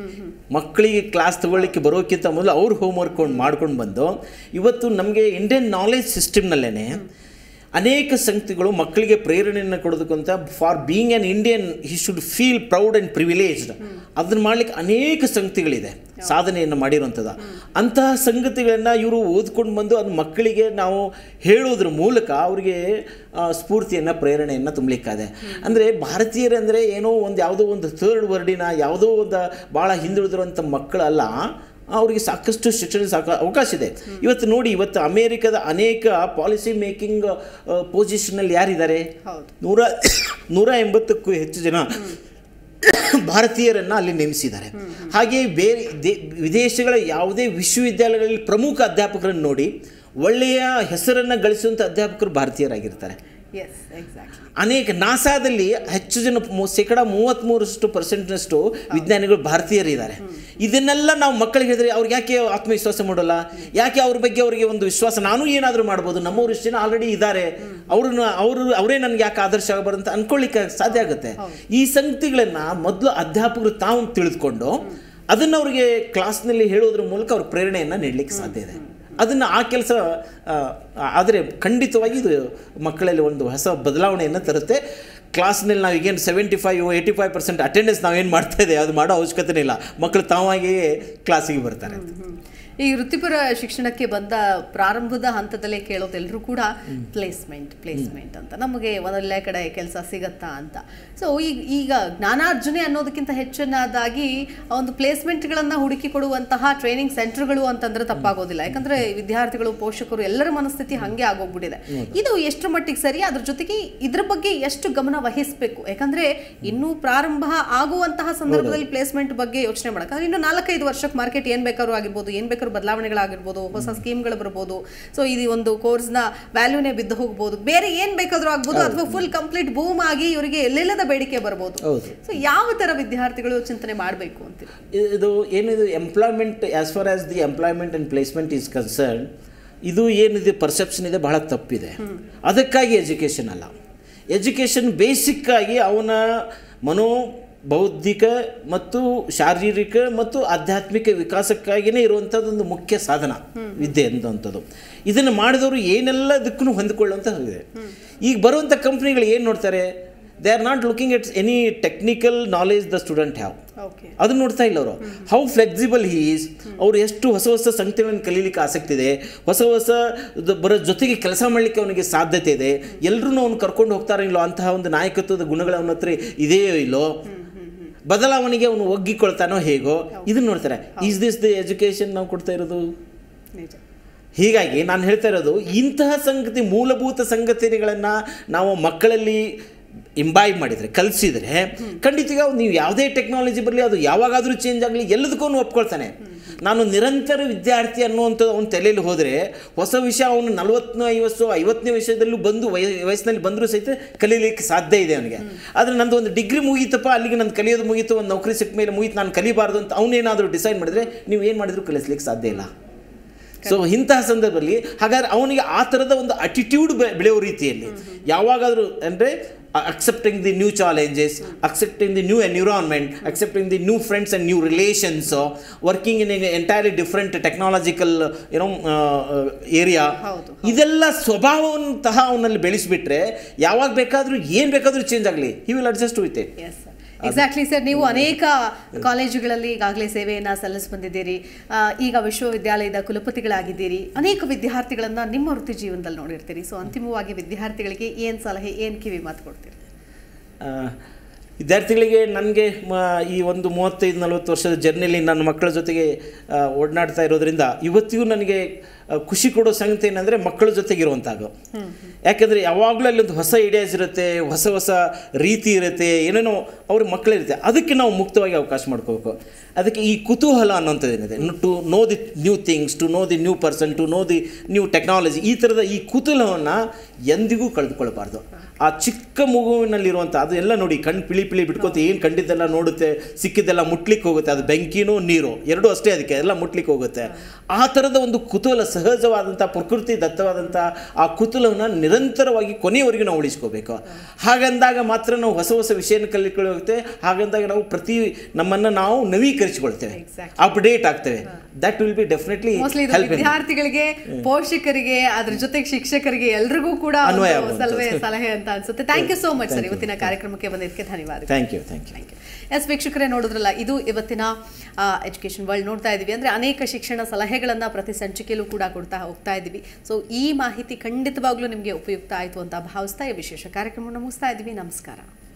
ಮಕ್ಕಳಿಗೆ ಕ್ಲಾಸ್ ತಗೊಳ್ಳಿಕ್ಕೆ ಬರೋಕ್ಕಿಂತ ಮೊದಲು ಅವ್ರ ಹೋಮ್ವರ್ಕ್ ಮಾಡ್ಕೊಂಡು ಬಂದು ಇವತ್ತು ನಮಗೆ ಇಂಡಿಯನ್ ನಾಲೆಜ್ ಸಿಸ್ಟಮ್ನಲ್ಲೇ ಅನೇಕ ಸಂಗತಿಗಳು ಮಕ್ಕಳಿಗೆ ಪ್ರೇರಣೆಯನ್ನು ಕೊಡೋದಕ್ಕಂತ for being an Indian he should feel proud and privileged ಅದನ್ನು ಮಾಡಲಿಕ್ಕೆ ಅನೇಕ ಸಂಗತಿಗಳಿದೆ ಸಾಧನೆಯನ್ನು ಮಾಡಿರುವಂಥದ್ದು ಅಂತಹ ಸಂಗತಿಗಳನ್ನು ಇವರು ಓದ್ಕೊಂಡು ಬಂದು ಅದು ಮಕ್ಕಳಿಗೆ ನಾವು ಹೇಳೋದ್ರ ಮೂಲಕ ಅವರಿಗೆ ಸ್ಫೂರ್ತಿಯನ್ನು ಪ್ರೇರಣೆಯನ್ನು ತುಂಬಲಿಕ್ಕಾದೆ ಅಂದರೆ ಭಾರತೀಯರಂದರೆ ಏನೋ ಒಂದು ಯಾವುದೋ ಒಂದು ಥರ್ಡ್ ವರ್ಡಿನ ಯಾವುದೋ ಒಂದು ಭಾಳ ಹಿಂದುಳಿದಿರುವಂಥ ಮಕ್ಕಳಲ್ಲ ಅವರಿಗೆ ಸಾಕಷ್ಟು ಶಿಕ್ಷಣ ಸಾಕ ಅವಕಾಶ ಇದೆ ಇವತ್ತು ನೋಡಿ ಇವತ್ತು ಅಮೇರಿಕದ ಅನೇಕ ಪಾಲಿಸಿ ಮೇಕಿಂಗ್ ಪೊಸಿಷನಲ್ಲಿ ಯಾರಿದ್ದಾರೆ ಹೌದು ನೂರ ನೂರ ಎಂಬತ್ತಕ್ಕೂ ಹೆಚ್ಚು ಜನ ಭಾರತೀಯರನ್ನು ಅಲ್ಲಿ ನೇಮಿಸಿದ್ದಾರೆ ಹಾಗೆ ಬೇರೆ ದೇ- ವಿದೇಶಗಳ ಯಾವುದೇ ವಿಶ್ವವಿದ್ಯಾಲಯಗಳಲ್ಲಿ ಪ್ರಮುಖ ಅಧ್ಯಾಪಕರನ್ನು ನೋಡಿ ಒಳ್ಳೆಯ ಹೆಸರನ್ನು ಗಳಿಸುವಂಥ ಅಧ್ಯಾಪಕರು ಭಾರತೀಯರಾಗಿರ್ತಾರೆ ಎಸ್ ಎಕ್ಸಾಕ್ಟ್ಲಿ ಅನೇಕ ನಾಸಾದಲ್ಲಿ ಹೆಚ್ಚು ಜನ ಮು- ಶೇಕಡ ಮೂವತ್ತ್ಮೂರಷ್ಟು ಪರ್ಸೆಂಟ್ನಷ್ಟು ವಿಜ್ಞಾನಿಗಳು ಭಾರತೀಯರಿದ್ದಾರೆ ಇದನ್ನೆಲ್ಲ ನಾವು ಮಕ್ಕಳಿಗೆ ಹೇಳಿದ್ರೆ ಅವ್ರಿಗೆ ಯಾಕೆ ಆತ್ಮವಿಶ್ವಾಸ ಮಾಡೋಲ್ಲ ಯಾಕೆ ಅವ್ರ ಬಗ್ಗೆ ಅವರಿಗೆ ಒಂದು ವಿಶ್ವಾಸ ನಾನು ಏನಾದರೂ ಮಾಡ್ಬೋದು ನಮ್ಮವ್ರು ಇಷ್ಟು ಜನ ಆಲ್ರೆಡಿ ಇದ್ದಾರೆ ಅವ್ರನ್ನ ಅವರು ಅವರೇ ನನಗೆ ಯಾಕೆ ಆದರ್ಶ ಆಗಬಾರ್ದು ಅಂತ ಅನ್ಕೊಳ್ಳಿಕ್ಕೆ ಸಾಧ್ಯ ಆಗುತ್ತೆ ಈ ಸಂಗತಿಗಳನ್ನು ಮೊದಲು ಅಧ್ಯಾಪಕರು ತಾವು ತಿಳಿದುಕೊಂಡು ಅದನ್ನು ಅವರಿಗೆ ಕ್ಲಾಸ್ನಲ್ಲಿ ಹೇಳೋದ್ರ ಮೂಲಕ ಅವ್ರ ಪ್ರೇರಣೆಯನ್ನು ನೀಡಲಿಕ್ಕೆ ಸಾಧ್ಯ ಇದೆ ಅದನ್ನು ಆ ಕೆಲಸ ಆದರೆ ಖಂಡಿತವಾಗಿ ಇದು ಮಕ್ಕಳಲ್ಲಿ ಒಂದು ಹೊಸ ಬದಲಾವಣೆಯನ್ನು ತರುತ್ತೆ ಕ್ಲಾಸ್ನಲ್ಲಿ ನಾವು ಈಗೇನು seventy five eighty five percent attendance ನಾವೇನು ಮಾಡ್ತಾ ಇದೆ ಅದು ಮಾಡೋ ಅವಶ್ಯಕತೆ ಇಲ್ಲ ಮಕ್ಕಳು ತಾವಾಗಿಯೇ ಕ್ಲಾಸಿಗೆ ಬರ್ತಾರೆ ಈ ವೃತ್ತಿಪರ ಶಿಕ್ಷಣಕ್ಕೆ ಬಂದ ಪ್ರಾರಂಭದ ಹಂತದಲ್ಲೇ ಕೇಳೋದೆಲ್ಲರೂ ಕೂಡ ಪ್ಲೇಸ್ಮೆಂಟ್ ಪ್ಲೇಸ್ಮೆಂಟ್ ಅಂತ ನಮಗೆ ಒಂದೊಳ್ಳೆ ಕಡೆ ಕೆಲಸ ಸಿಗತ್ತಾ ಅಂತ ಸೊ ಈಗ ಈಗ ಜ್ಞಾನಾರ್ಜನೆ ಅನ್ನೋದಕ್ಕಿಂತ ಹೆಚ್ಚಿನದಾಗಿ ಒಂದು ಪ್ಲೇಸ್ಮೆಂಟ್ಗಳನ್ನು ಹುಡುಕಿ ಕೊಡುವಂತಹ ಟ್ರೈನಿಂಗ್ ಸೆಂಟರ್ಗಳು ಅಂತಂದ್ರೆ ತಪ್ಪಾಗೋದಿಲ್ಲ ಯಾಕಂದ್ರೆ ವಿದ್ಯಾರ್ಥಿಗಳು ಪೋಷಕರು ಎಲ್ಲರ ಮನಸ್ಥಿತಿ ಹಂಗೆ ಆಗೋಗ್ಬಿಟ್ಟಿದೆ ಇದು ಎಷ್ಟು ಮಟ್ಟಿಗೆ ಸರಿ ಅದ್ರ ಜೊತೆಗೆ ಇದ್ರ ಬಗ್ಗೆ ಎಷ್ಟು ಗಮನ ವಹಿಸಬೇಕು ಯಾಕಂದ್ರೆ ಇನ್ನೂ ಪ್ರಾರಂಭ ಆಗುವಂತಹ ಸಂದರ್ಭದಲ್ಲಿ ಪ್ಲೇಸ್ಮೆಂಟ್ ಬಗ್ಗೆ ಯೋಚನೆ ಮಾಡಕ್ಕೆ ಇನ್ನು ನಾಲ್ಕೈದು ವರ್ಷಕ್ಕೆ ಮಾರ್ಕೆಟ್ ಏನ್ ಬೇಕಾದ್ರೂ ಆಗಿರ್ಬೋದು ಏನ್ ಬೇಕಾದ್ರೂ ಬದಲಾವಣೆಗಳಾಗಿರ್ಬೋದು ಹೊಸ ಸ್ಕೀಮ್ಗಳು ಬರ್ಬೋದು ಸೊ ಇದು ಒಂದು ಕೋರ್ಸ್ನ ವ್ಯಾಲ್ಯೂನೇ ಬಿದ್ದು ಹೋಗ್ಬೋದು ಬೇರೆ ಏನ್ ಬೇಕಾದ್ರೂ ಆಗ್ಬೋದು ಅಥವಾ ಫುಲ್ ಕಂಪ್ಲೀಟ್ ಬೂಮ್ ಆಗಿ ಇವರಿಗೆ ಎಲ್ಲೆಲ್ಲದ ಬೇಡಿಕೆ ಬರ್ಬೋದು ಹೌದು ಸೊ ಯಾವ ತರ ವಿದ್ಯಾರ್ಥಿಗಳು ಚಿಂತನೆ ಮಾಡಬೇಕು ಅಂತೀರಿ ಇದು ಏನಿದು employment as far as the employment and placement is concern ಇದು ಏನಿದೆ ಪರ್ಸೆಪ್ಷನ್ ಇದೆ ಬಹಳ ತಪ್ಪಿದೆ ಅದಕ್ಕಾಗಿ ಎಜುಕೇಷನ್ ಅಲ್ಲ ಎಜುಕೇಷನ್ ಬೇಸಿಕ್ಕಾಗಿ ಅವನ ಮನೋ ಬೌದ್ಧಿಕ ಮತ್ತು ಶಾರೀರಿಕ ಮತ್ತು ಆಧ್ಯಾತ್ಮಿಕ ವಿಕಾಸಕ್ಕಾಗಿಯೇ ಇರುವಂಥದ್ದೊಂದು ಮುಖ್ಯ ಸಾಧನ ವಿದ್ಯೆ ಅನ್ನುವಂಥದ್ದು ಇದನ್ನು ಮಾಡಿದವರು ಏನೆಲ್ಲ ಇದಕ್ಕೂ ಹೊಂದಿಕೊಳ್ಳುವಂಥ ಇದೆ ಈಗ ಬರುವಂಥ ಕಂಪ್ನಿಗಳು ಏನು ನೋಡ್ತಾರೆ they are not looking at any technical knowledge the student have okay ಅದನ್ನ ನೋಡ್ತಾ ಇಲ್ಲ ಅವರು ಹೌ ಫ್ಲೆಕ್ಸಿಬಲ್ ಹೀ ಈಸ್ ಅವ್ರು ಎಷ್ಟು ಹೊಸ ಹೊಸ ಸಂಗತಿಗಳನ್ನು ಕಲೀಲಿಕ್ಕೆ ಆಸಕ್ತಿ ಇದೆ ಹೊಸ ಹೊಸ ದ- ಬರೋ ಜೊತೆಗೆ ಕೆಲಸ ಮಾಡಲಿಕ್ಕೆ ಅವನಿಗೆ ಸಾಧ್ಯತೆ ಇದೆ ಎಲ್ಲರೂ ಅವ್ನು ಕರ್ಕೊಂಡು ಹೋಗ್ತಾರೋ ಇಲ್ಲೋ ಅಂತಹ ಒಂದು ನಾಯಕತ್ವದ ಗುಣಗಳು ಅವನ ಹತ್ರ ಇದೆಯೋ ಇಲ್ಲೋ ಬದಲಾವಣೆಗೆ ಅವನು ಒಗ್ಗಿಕೊಳ್ತಾನೋ ಹೇಗೋ ಇದನ್ನ ನೋಡ್ತಾರೆ ಈಸ್ ದಿಸ್ ದಿ ಎಜುಕೇಶನ್ ನಾವು ಕೊಡ್ತಾ ಇರೋದು ನಿಜ ಹೀಗಾಗಿ ನಾನು ಹೇಳ್ತಾ ಇರೋದು ಇಂತಹ ಸಂಗತಿ ಮೂಲಭೂತ ಸಂಗತಿಗಳನ್ನು ನಾವು ಮಕ್ಕಳಲ್ಲಿ ಇಂಬೈಬ್ ಮಾಡಿದರೆ ಕಲಿಸಿದರೆ ಖಂಡಿತ ನೀವು ಯಾವುದೇ ಟೆಕ್ನಾಲಜಿ ಬರಲಿ ಅದು ಯಾವಾಗಾದರೂ ಚೇಂಜ್ ಆಗಲಿ ಎಲ್ಲದಕ್ಕೂ ಅವ್ನು ಒಪ್ಕೊಳ್ತಾನೆ ನಾನು ನಿರಂತರ ವಿದ್ಯಾರ್ಥಿ ಅನ್ನುವಂಥದ್ದು ಅವನ ತಲೆಯಲ್ಲಿ ಹೋದರೆ ಹೊಸ ವಿಷಯ ಅವನು ನಲವತ್ತನೇ ಐವತ್ತು ಐವತ್ತನೇ ವಿಷಯದಲ್ಲೂ ಬಂದು ವಯ ವಯಸ್ಸಿನಲ್ಲಿ ಬಂದರೂ ಸಹಿತ ಕಲೀಲಿಕ್ಕೆ ಸಾಧ್ಯ ಇದೆ ಅವನಿಗೆ ಆದರೆ ನಂದು ಒಂದು ಡಿಗ್ರಿ ಮುಗೀತಪ್ಪ ಅಲ್ಲಿಗೆ ನಾನು ಕಲಿಯೋದು ಮುಗೀತು ಒಂದು ನೌಕರಿ ಸಿಕ್ಕ ಮೇಲೆ ಮುಗೀತು ನಾನು ಕಲಿಬಾರ್ದು ಅಂತ ಅವನೇನಾದರೂ ಡಿಸೈಡ್ ಮಾಡಿದರೆ ನೀವು ಏನು ಮಾಡಿದರೂ ಕಲಿಸ್ಲಿಕ್ಕೆ ಸಾಧ್ಯ ಇಲ್ಲ ಸೊ ಇಂತಹ ಸಂದರ್ಭದಲ್ಲಿ ಹಾಗಾದ್ರೆ ಅವನಿಗೆ ಆ ಥರದ ಒಂದು ಅಟಿಟ್ಯೂಡ್ ಬೆಳೆಯೋ ರೀತಿಯಲ್ಲಿ ಯಾವಾಗಾದರೂ ಅಂದರೆ accepting the new challenges accepting the new environment accepting the new friends and new relations working in entirely different technological ಏನೋ ಏರಿಯಾ ಹೌದು, ಇದೆಲ್ಲ ಸ್ವಭಾವವಂತಹ ಅವನಲ್ಲಿ ಬೆಳೆಸಿಬಿಟ್ರೆ ಯಾವಾಗ ಬೇಕಾದರೂ ಏನು ಬೇಕಾದರೂ ಚೇಂಜ್ ಆಗಲಿ he will adjust with it yes exactly sir ನೀವು ಅನೇಕ ಕಾಲೇಜುಗಳಲ್ಲಿ ಈಗಾಗಲೇ ಸೇವೆಯನ್ನು ಸಲ್ಲಿಸಿ ಬಂದಿದ್ದೀರಿ ಆ, ಈಗ ವಿಶ್ವವಿದ್ಯಾಲಯದ ಕುಲಪತಿಗಳಾಗಿದ್ದೀರಿ ಅನೇಕ ವಿದ್ಯಾರ್ಥಿಗಳನ್ನ ನಿಮ್ಮ ವೃತ್ತಿ ಜೀವನದಲ್ಲಿ ನೋಡಿರ್ತೀರಿ ಸೊ ಅಂತಿಮವಾಗಿ ವಿದ್ಯಾರ್ಥಿಗಳಿಗೆ ಏನು ಸಲಹೆ ಏನು ಕಿವಿ ಮಾತು ಕೊಡ್ತೀರಿ ಆ, ವಿದ್ಯಾರ್ಥಿಗಳಿಗೆ ನನಗೆ ಈ ಒಂದು ಮೂವತ್ತೈದು ನಲವತ್ತು ವರ್ಷದ ಜರ್ನಿಯಲ್ಲಿ ನನ್ನ ಮಕ್ಕಳ ಜೊತೆಗೆ ಆ, ಒಡನಾಡ್ತಾ ಇರೋದ್ರಿಂದ ಇವತ್ತಿಗೂ ನನಗೆ ಆ, ಖುಷಿ ಕೊಡೋ ಸಂಗತಿ ಏನಂದರೆ ಮಕ್ಕಳ ಜೊತೆಗಿರುವಂಥದ್ದು ಯಾಕೆಂದರೆ ಯಾವಾಗಲೂ ಅಲ್ಲೊಂದು ಹೊಸ ಐಡಿಯಾಸ್ ಇರುತ್ತೆ ಹೊಸ ಹೊಸ ರೀತಿ ಇರುತ್ತೆ ಏನೇನೋ ಅವ್ರ ಮಕ್ಕಳಿರುತ್ತೆ ಅದಕ್ಕೆ ನಾವು ಮುಕ್ತವಾಗಿ ಅವಕಾಶ ಮಾಡ್ಕೋಬೇಕು ಅದಕ್ಕೆ ಈ ಕುತೂಹಲ ಅನ್ನೋಂಥದ್ದು ಏನಿದೆ to know the new things to know the new person to know the new technology ಈ ಥರದ ಈ ಕುತೂಹಲವನ್ನು ಎಂದಿಗೂ ಕಳೆದುಕೊಳ್ಬಾರ್ದು ಆ ಚಿಕ್ಕ ಮಗುವಿನಲ್ಲಿರುವಂಥ ಅದು ಎಲ್ಲ ನೋಡಿ ಕಣ್ಣು ಪಿಳಿ ಪಿಳಿ ಬಿಟ್ಕೋತೆ ಏನು ಕಂಡಿದ್ದೆಲ್ಲ ನೋಡುತ್ತೆ ಸಿಕ್ಕಿದ್ದೆಲ್ಲ ಮುಟ್ಲಿಕ್ಕೆ ಹೋಗುತ್ತೆ ಅದು ಬೆಂಕಿನೋ ನೀರು ಎರಡೂ ಅಷ್ಟೇ ಅದಕ್ಕೆ ಎಲ್ಲ ಮುಟ್ಲಿಕ್ಕೆ ಹೋಗುತ್ತೆ ಆ ಥರದ ಒಂದು ಕುತೂಹಲ ಸಹಜವಾದಂಥ ಪ್ರಕೃತಿ ದತ್ತವಾದಂಥ ಆ ಕುತೂಹಲವನ್ನು ನಿರಂತರವಾಗಿ ಕೊನೆಯವರೆಗೂ ನಾವು ಉಳಿಸ್ಕೋಬೇಕು ಹಾಗಂದಾಗ ಮಾತ್ರ ನಾವು ಹೊಸ ಹೊಸ ವಿಷಯನ ಕಲಿಕೊಳ್ಳುತ್ತೆ ಹಾಗಂದಾಗ ನಾವು ಪ್ರತಿ ನಮ್ಮನ್ನು ನಾವು ನವೀಕರಿಸಿಕೊಳ್ತೇವೆ Exactly. ಅಪ್ಡೇಟ್ ಆಗ್ತೇವೆ that will be definitely mostly ಇದು ಹೆಲ್ಪ್ ವಿದ್ಯಾರ್ಥಿಗಳಿಗೆ ಪೋಷಕರಿಗೆ ಅದ್ರ ಜೊತೆಗೆ ಶಿಕ್ಷಕರಿಗೆ ಎಲ್ರಿಗೂ ಕೂಡ ಒಂದು ಅನ್ವಯ ಆಗುವಂಥದ್ದು. ಸಲಹೆ ಸಲಹೆ ಅಂತ ಅನ್ಸುತ್ತೆ thank you so much sir ಇವತ್ತಿನ ಕಾರ್ಯಕ್ರಮಕ್ಕೆ ಬಂದಿದ್ದಕ್ಕೆ ಧನ್ಯವಾದ thank you thank you thank you yes ವೀಕ್ಷಕರೇ ನೋಡಿದ್ರಲ್ಲ ಇದು ಇವತ್ತಿನ ಎಜುಕೇಷನ್ ವರ್ಲ್ಡ್ ನೋಡ್ತಾ ಇದ್ದೀವಿ ಅಂದರೆ ಅನೇಕ ಶಿಕ್ಷಣ ಸಲಹೆಗಳನ್ನು ಪ್ರತಿ ಸಂಚಿಕೆಯಲ್ಲೂ ಕೂಡ ಕೊಡ್ತಾ ಹೋಗ್ತಾ ಇದ್ದೀವಿ ಸೊ ಈ ಮಾಹಿತಿ ಖಂಡಿತವಾಗ್ಲೂ ನಿಮಗೆ ಉಪಯುಕ್ತ ಆಯಿತು ಅಂತ ಭಾವಿಸ್ತಾ ಈ ವಿಶೇಷ ಕಾರ್ಯಕ್ರಮವನ್ನು ಮುಗಿಸ್ತಾ ಇದ್ದೀವಿ ನಮಸ್ಕಾರ